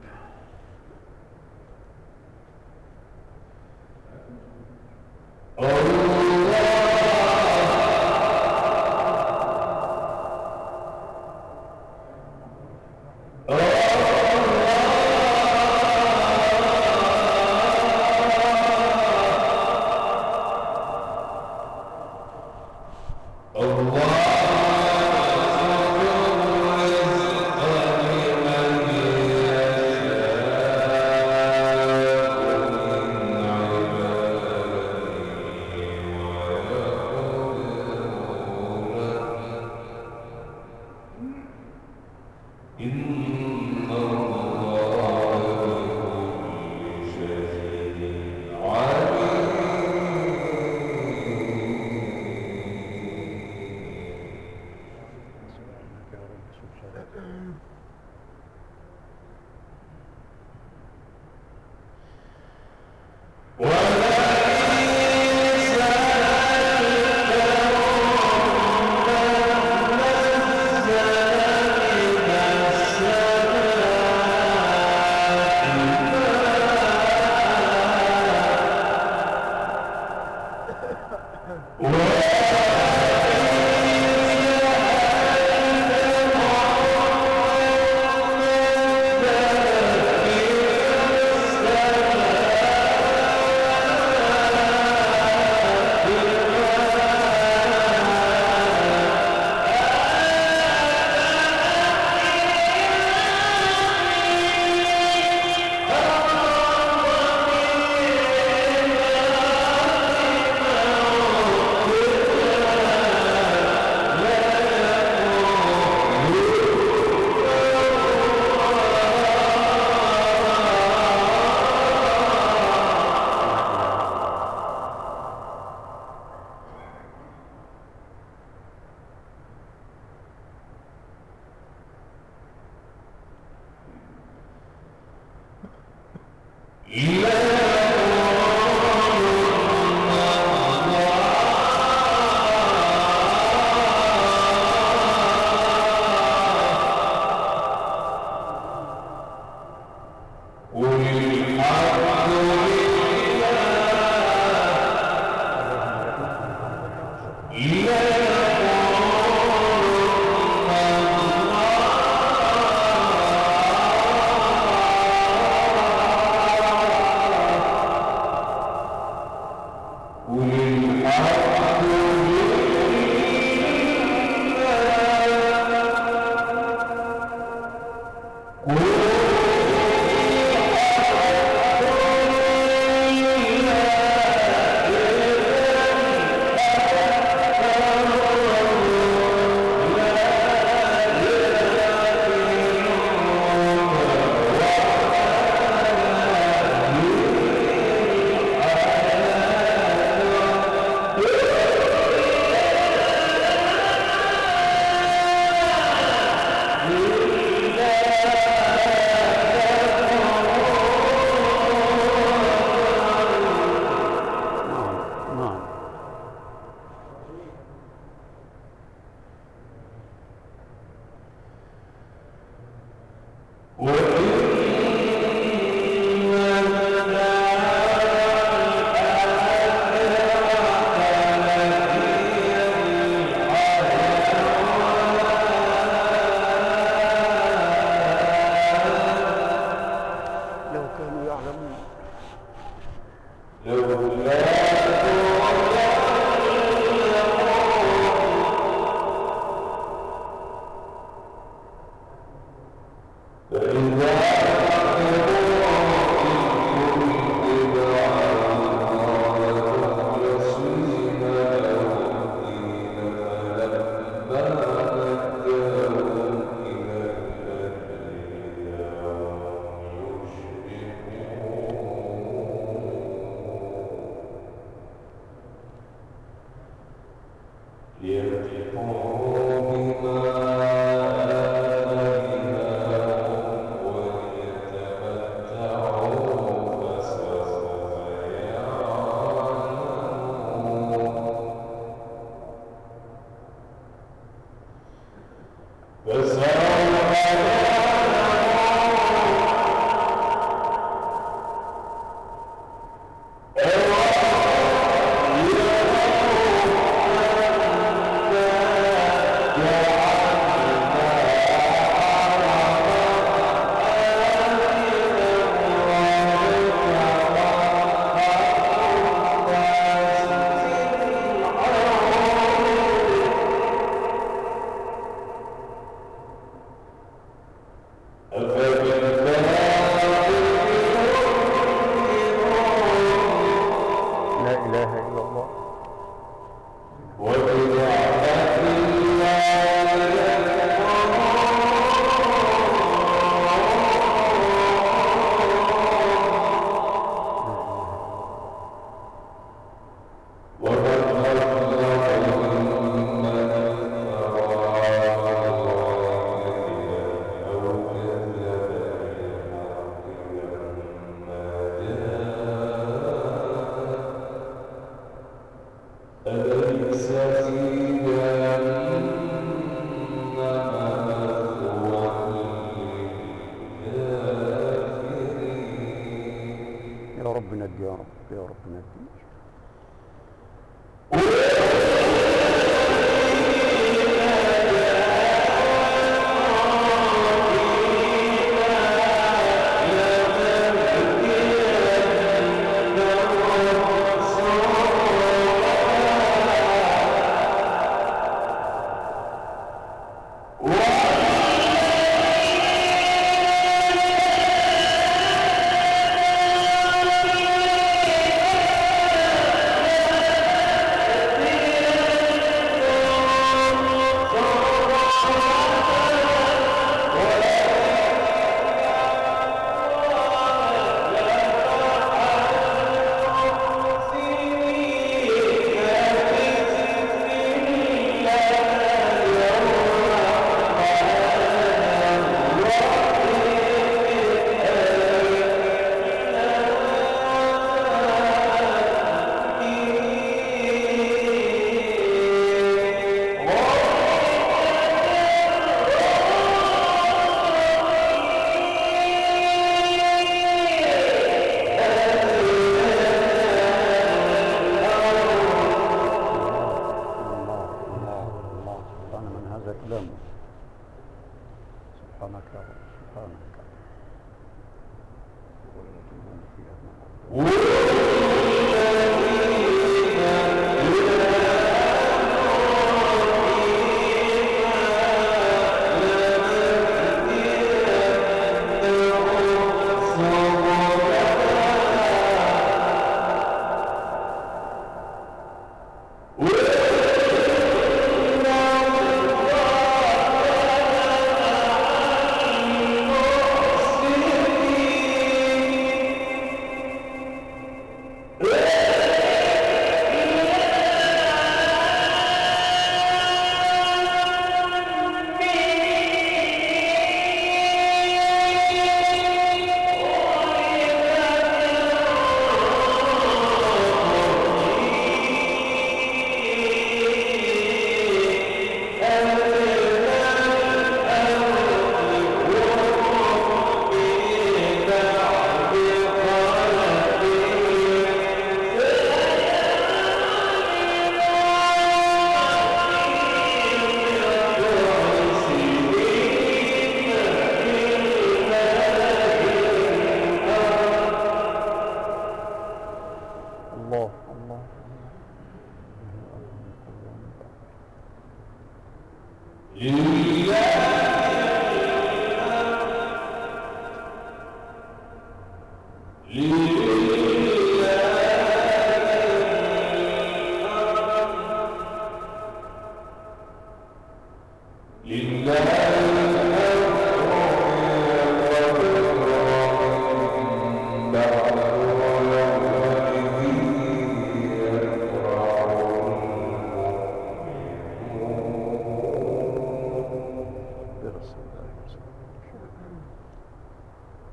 سبحانك يا رب سبحانك نعم لو كانوا يعلمون لا إله إلا الله يا رب نجي يا رب يا رب نجي الله الله الله سبحان من هذا كلامه سبحانك يا رب سبحانك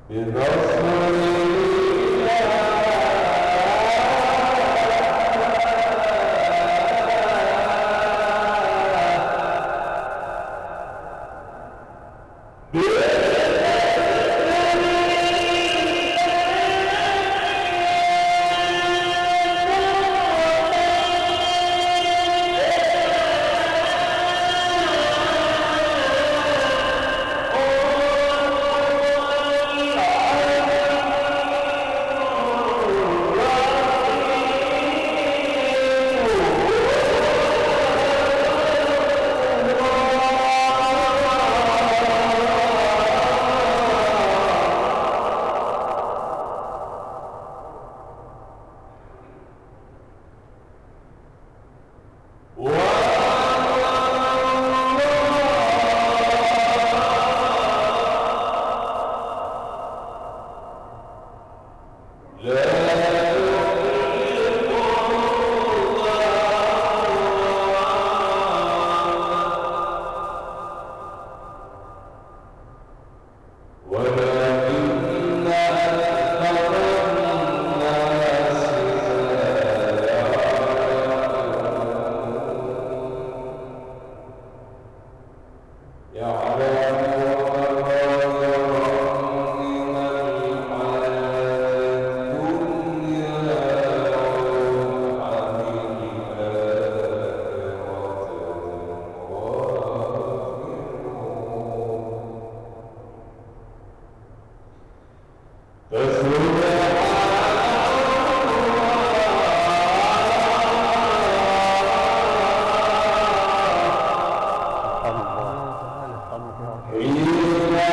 سبحان الله سبحان الله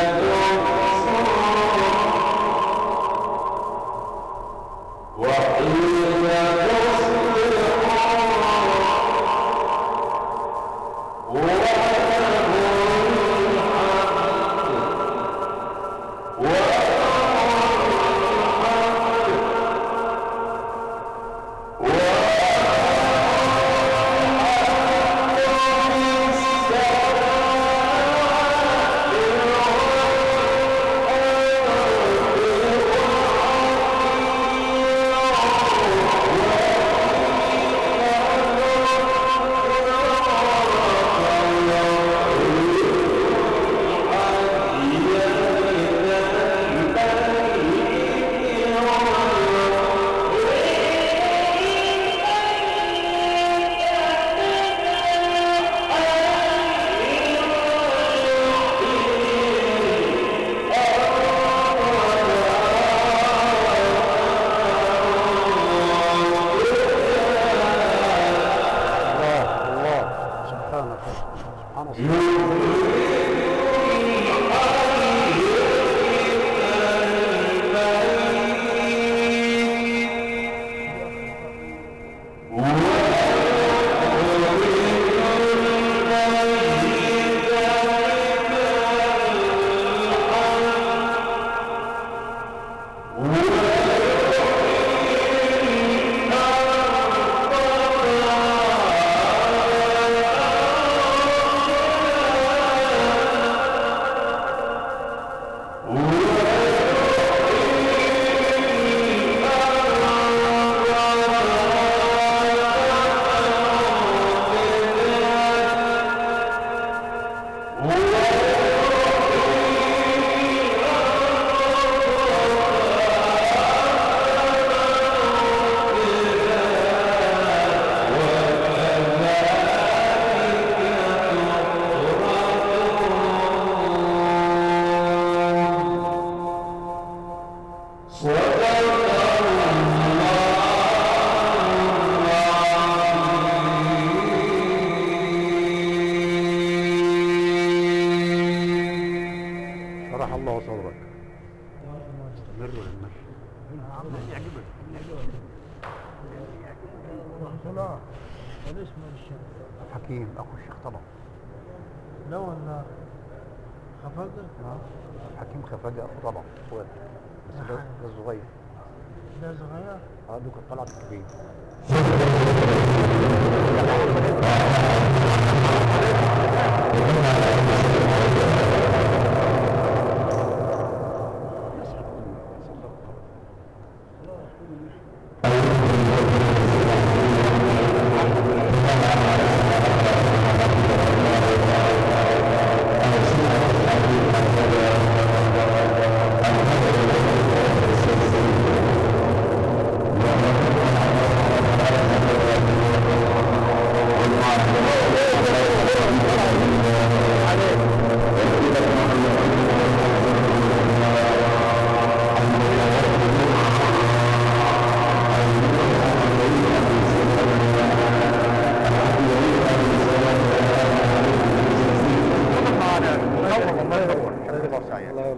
الله الله سبحانك سبحان الله شرح الله صدرك استمر للمشي يعجبك صلاح والاسم للشيخ حكيم اخو الشيخ طبعا لا ولا خفقة حكيم خفاجة اخو طبعا اخوات بس ده ده الصغير ده صغير اه دوك طلعت الكبير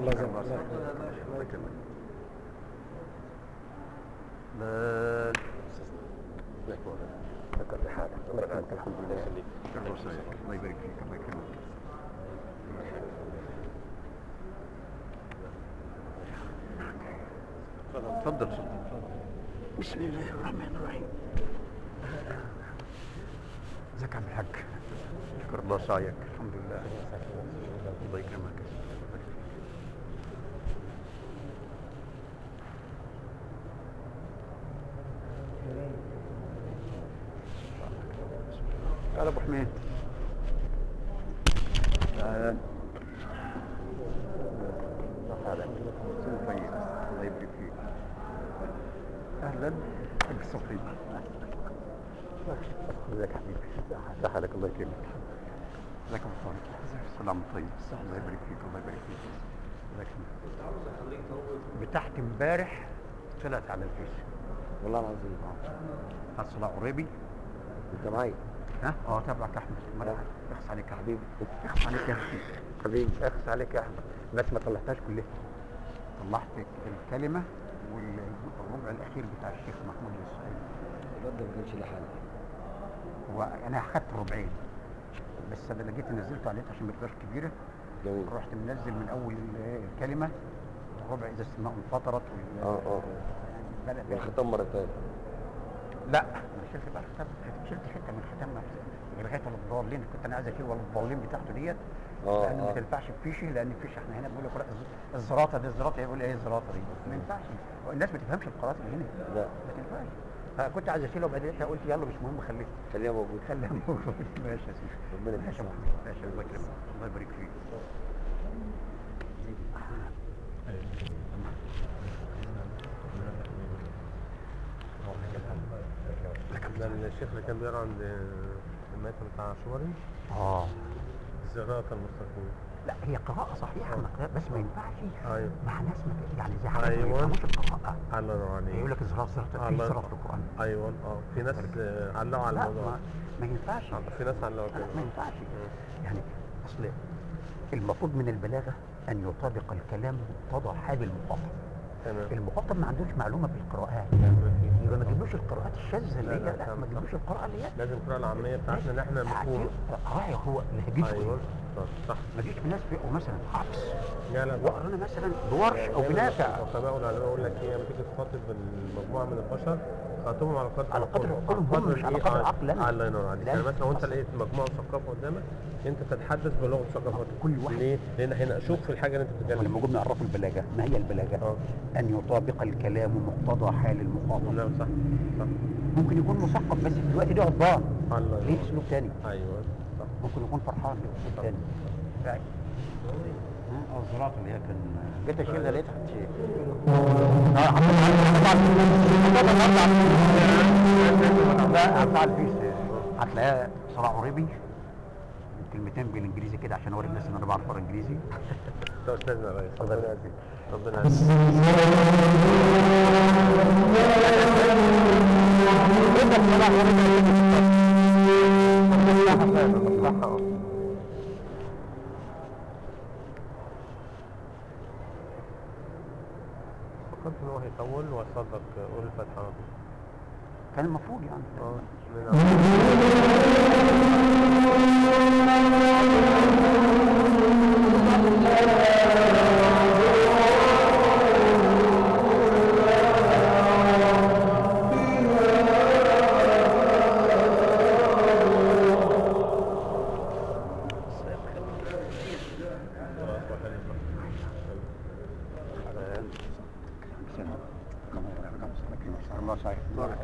الله يكرمك لا ذكر حالك الله يكرمك الحمد لله الله يبارك فيك الله يكرمك تفضل بسم الله الرحمن الرحيم ازيك يا عم الحاج شكر الله سعيك الحمد لله الله يكرمك تعال ابو حميد تعال تعال طيب الله يبارك فيك اهلا حق صفي ازيك يا حبيبي ازي حالك الله يكرمك ازيك يا ابو طارق سلام طيب الله يبارك فيك الله يبارك فيك ازيك يا حبيبي. بتاعت امبارح طلعت على الفيس والله العظيم هتصلع قريبي انت معي ها اه تابعك يا احمد ما آه. اخس عليك يا حبيبي اخس عليك يا اخي حبيبي اخس عليك يا احمد بس ما طلعتهاش كلها طلعت الكلمه والربع الاخير بتاع الشيخ محمود الاسماعيلي الواد ده ما كانش له حل وانا اخدت الربعين بس انا لقيت نزلته عليه عشان ما تبقاش كبيره جميل رحت منزل من اول ال- الكلمه الربع اذا السماء انفطرت وال اه اه بدأ والختام مرة تانية لا انا شلت بقى الختام شلت حته من الختام لغايه ولا الضالين كنت انا عايز اشيل ولا الضالين بتاعته ديت اه لان ما اه تنفعش الفيشه لان الفيشه احنا هنا بنقول لك لا، الز- الزراطه دي الزراطه يقول ايه الزراطه دي ما ينفعش الناس ما تفهمش القراءات اللي هنا لا ما تنفعش فكنت عايز اشيله وبعدين قلت يلا مش مهم خليه خليها موجود خليها موجود ماشي يا سيدي ربنا ماشي يا يسلمك. محمد ماشي الله يكرمك الله يبارك فيك ده الشيخ اللي كان بيقرا عند الماتم بتاع شوري اه الصراط المستقيم لا هي قراءة صحيحة أنا قراءة بس ما ينفعش ايوه مع ناس ما يعني زي حالات ما أيوة. يفهموش القراءة الله ينور عليك يقول لك الزراعة زراعة في الله- زراعة في القرآن ايوه اه في ناس آه، علقوا على لا الموضوع ما, ما ينفعش آه، في ناس علقوا لا كده ما ينفعش يعني أصل المفروض من البلاغة أن يطابق الكلام مقتضى حال المخاطب تمام المخاطب ما عندوش معلومة بالقراءات يبقى ما تجيبلوش القراءات الشاذة اللي لا، هي لا، لا فهمت. ما تجيبلوش القراءة اللي هي لازم القراءة العامية بتاعتنا اللي احنا مفهومة راعي هو لهجته ايوه إيه. صح صح ما تجيش الناس بيقروا مثلا حفص لا لا صح واقرانا مثلا بورش او بنافع الخطباء والعلماء يقول لك ايه لما تيجي تخاطب المجموعه من البشر خاطبهم على قدر على قدر عقولهم. عقولهم هم، قدر مش على إيه؟ قدر آه، عقلنا. الله ينور عليك لأن يعني مثلا وانت أصل- لقيت مجموعه مثقفه قدامك انت تتحدث بلغه ثقافتك كل واحد- ليه؟ لان هنا شوف في الحاجه اللي انت بتتكلم ولما قلنا نعرف البلاغه ما هي البلاغه اه ان يطابق الكلام مقتضى حال المخاطب نعم صح صح ممكن يكون مثقف بس في الوقت ده غضبان الله ليه ينور اسلوب تاني ايوه صح ممكن يكون فرحان ليه اسلوب تاني فاهم اه الزراعه اللي هي كان جيت اشيلها لقيتها هتشيل لا هفعل فيس هتلاقيها صراع قريبي كلمتين بالانجليزي كده عشان اوري الناس ان انا بعرف اقرا انجليزي ده استاذنا يا ريس الله ربنا يبارك يعزك ربنا يعزك فكرت ان هو هيطول وهيصدق قول الفاتحه على طول. كان المفروض يعني اه بسم الله الله صحيح بارك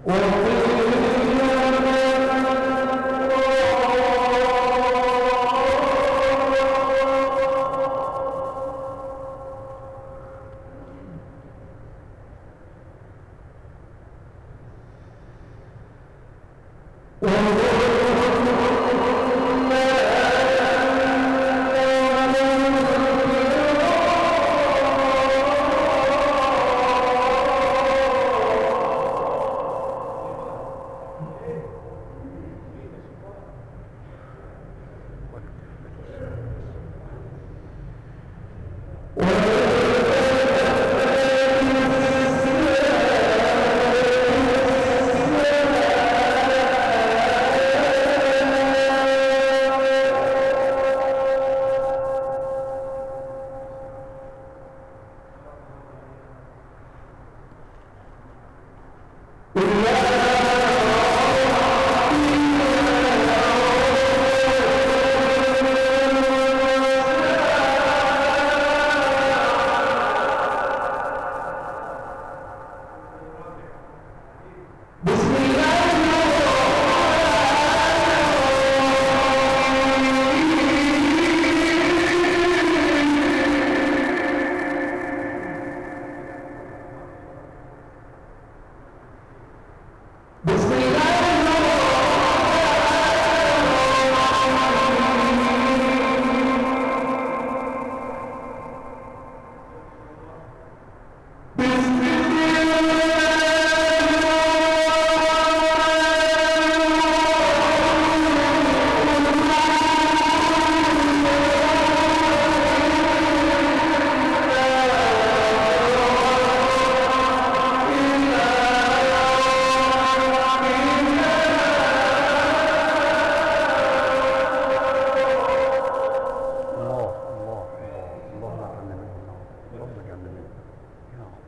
الله الله الله اللهم اجعلنا منهم يا رب اللهم اجعلنا منهم يا رب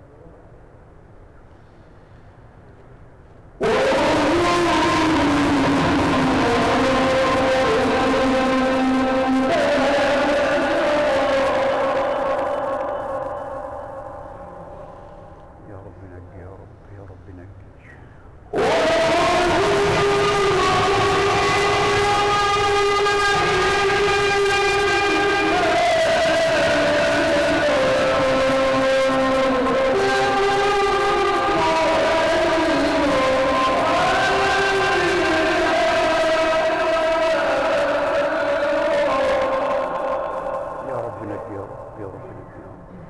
يا رب نجي يا رب يا رب نجي يا رب نجي يا رب يا رب نجي يا رب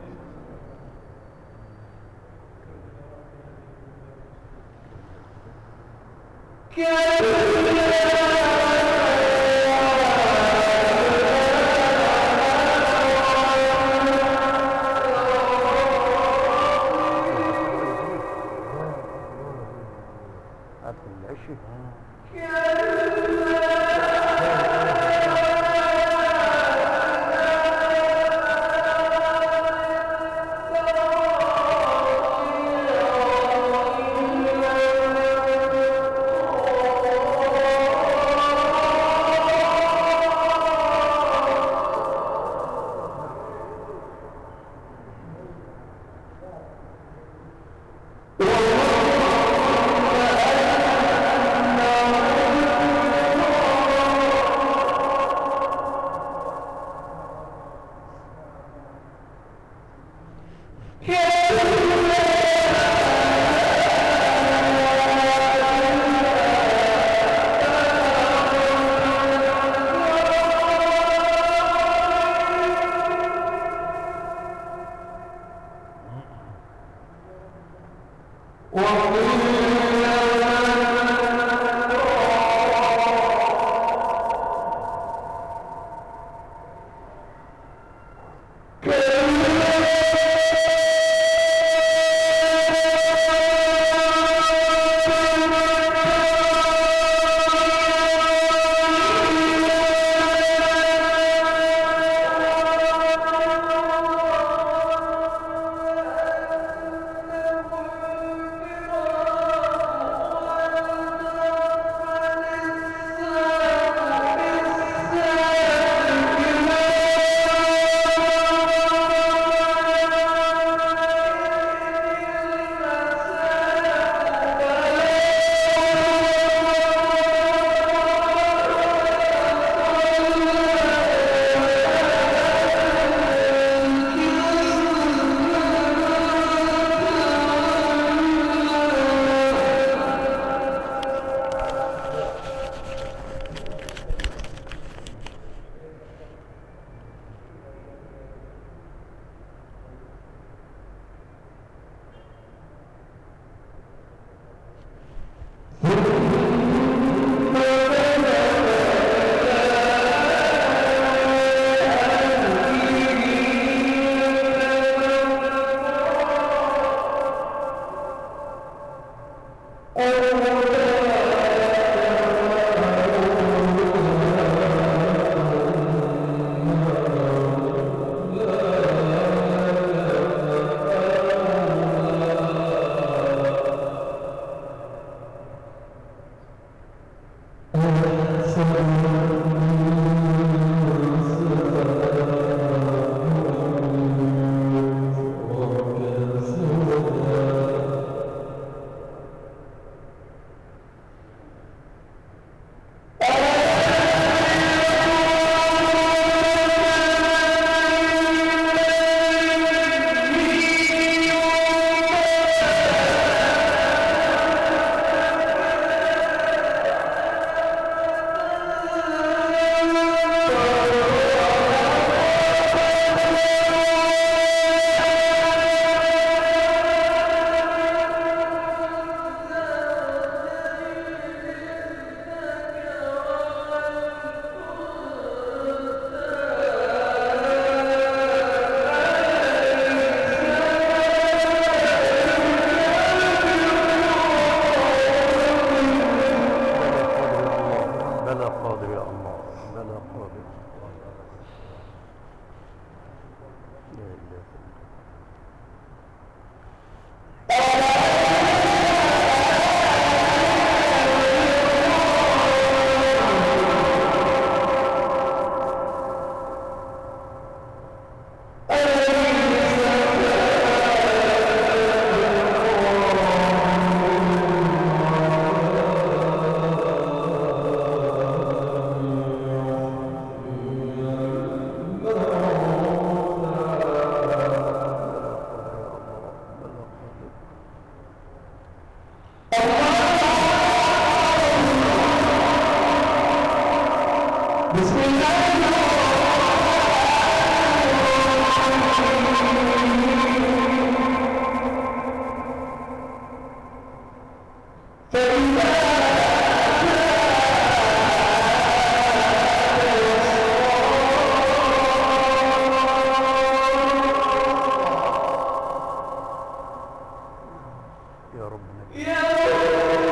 ادخل العشي Oh بلى قادر يا الله بلى قادر لا اله الا الله بلى قادر يا رب نجي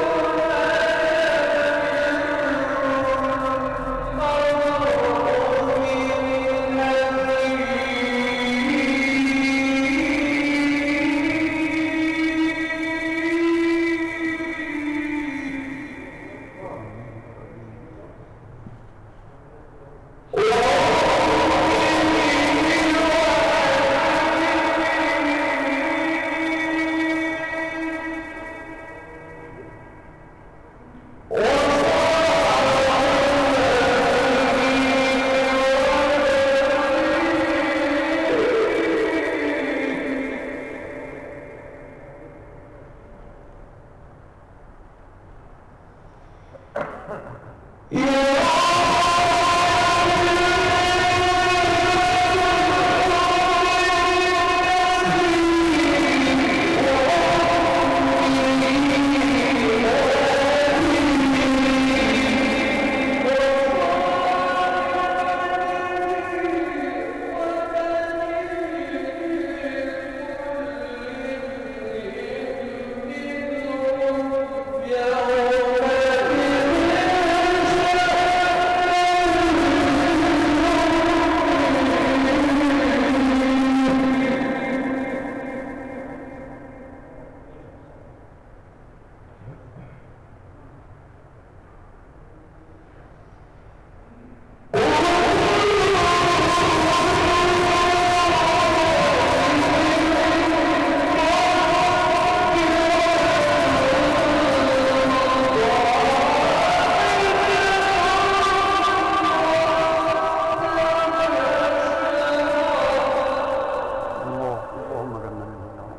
الله اللهم اجعلنا منهم يا رب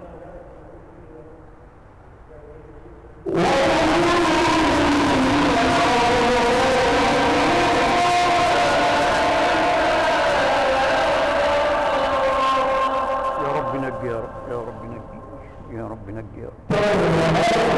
يا رب نجي يا رب يا رب نجي يا رب نجي يا رب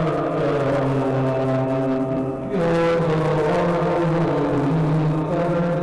يا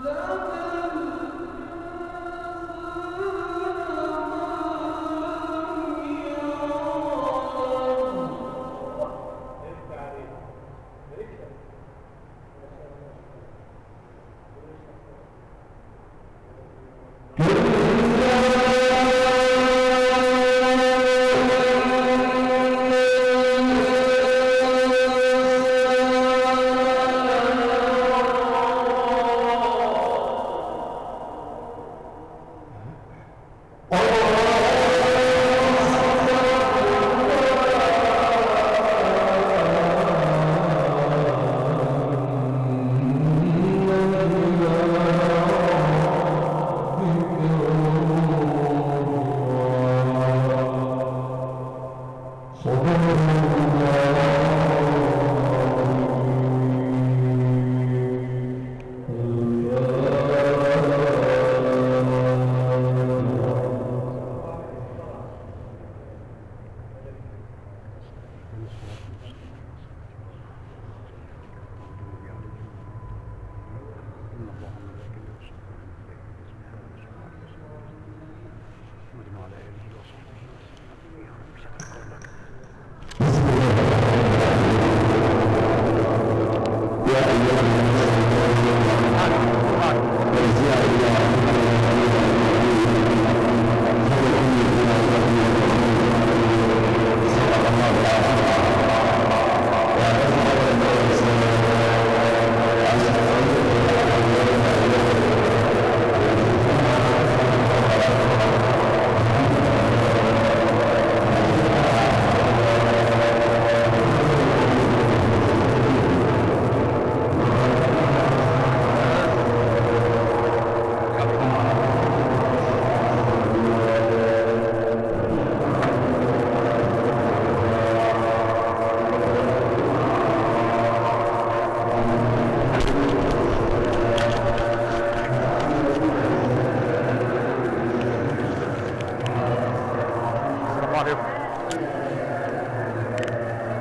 فقد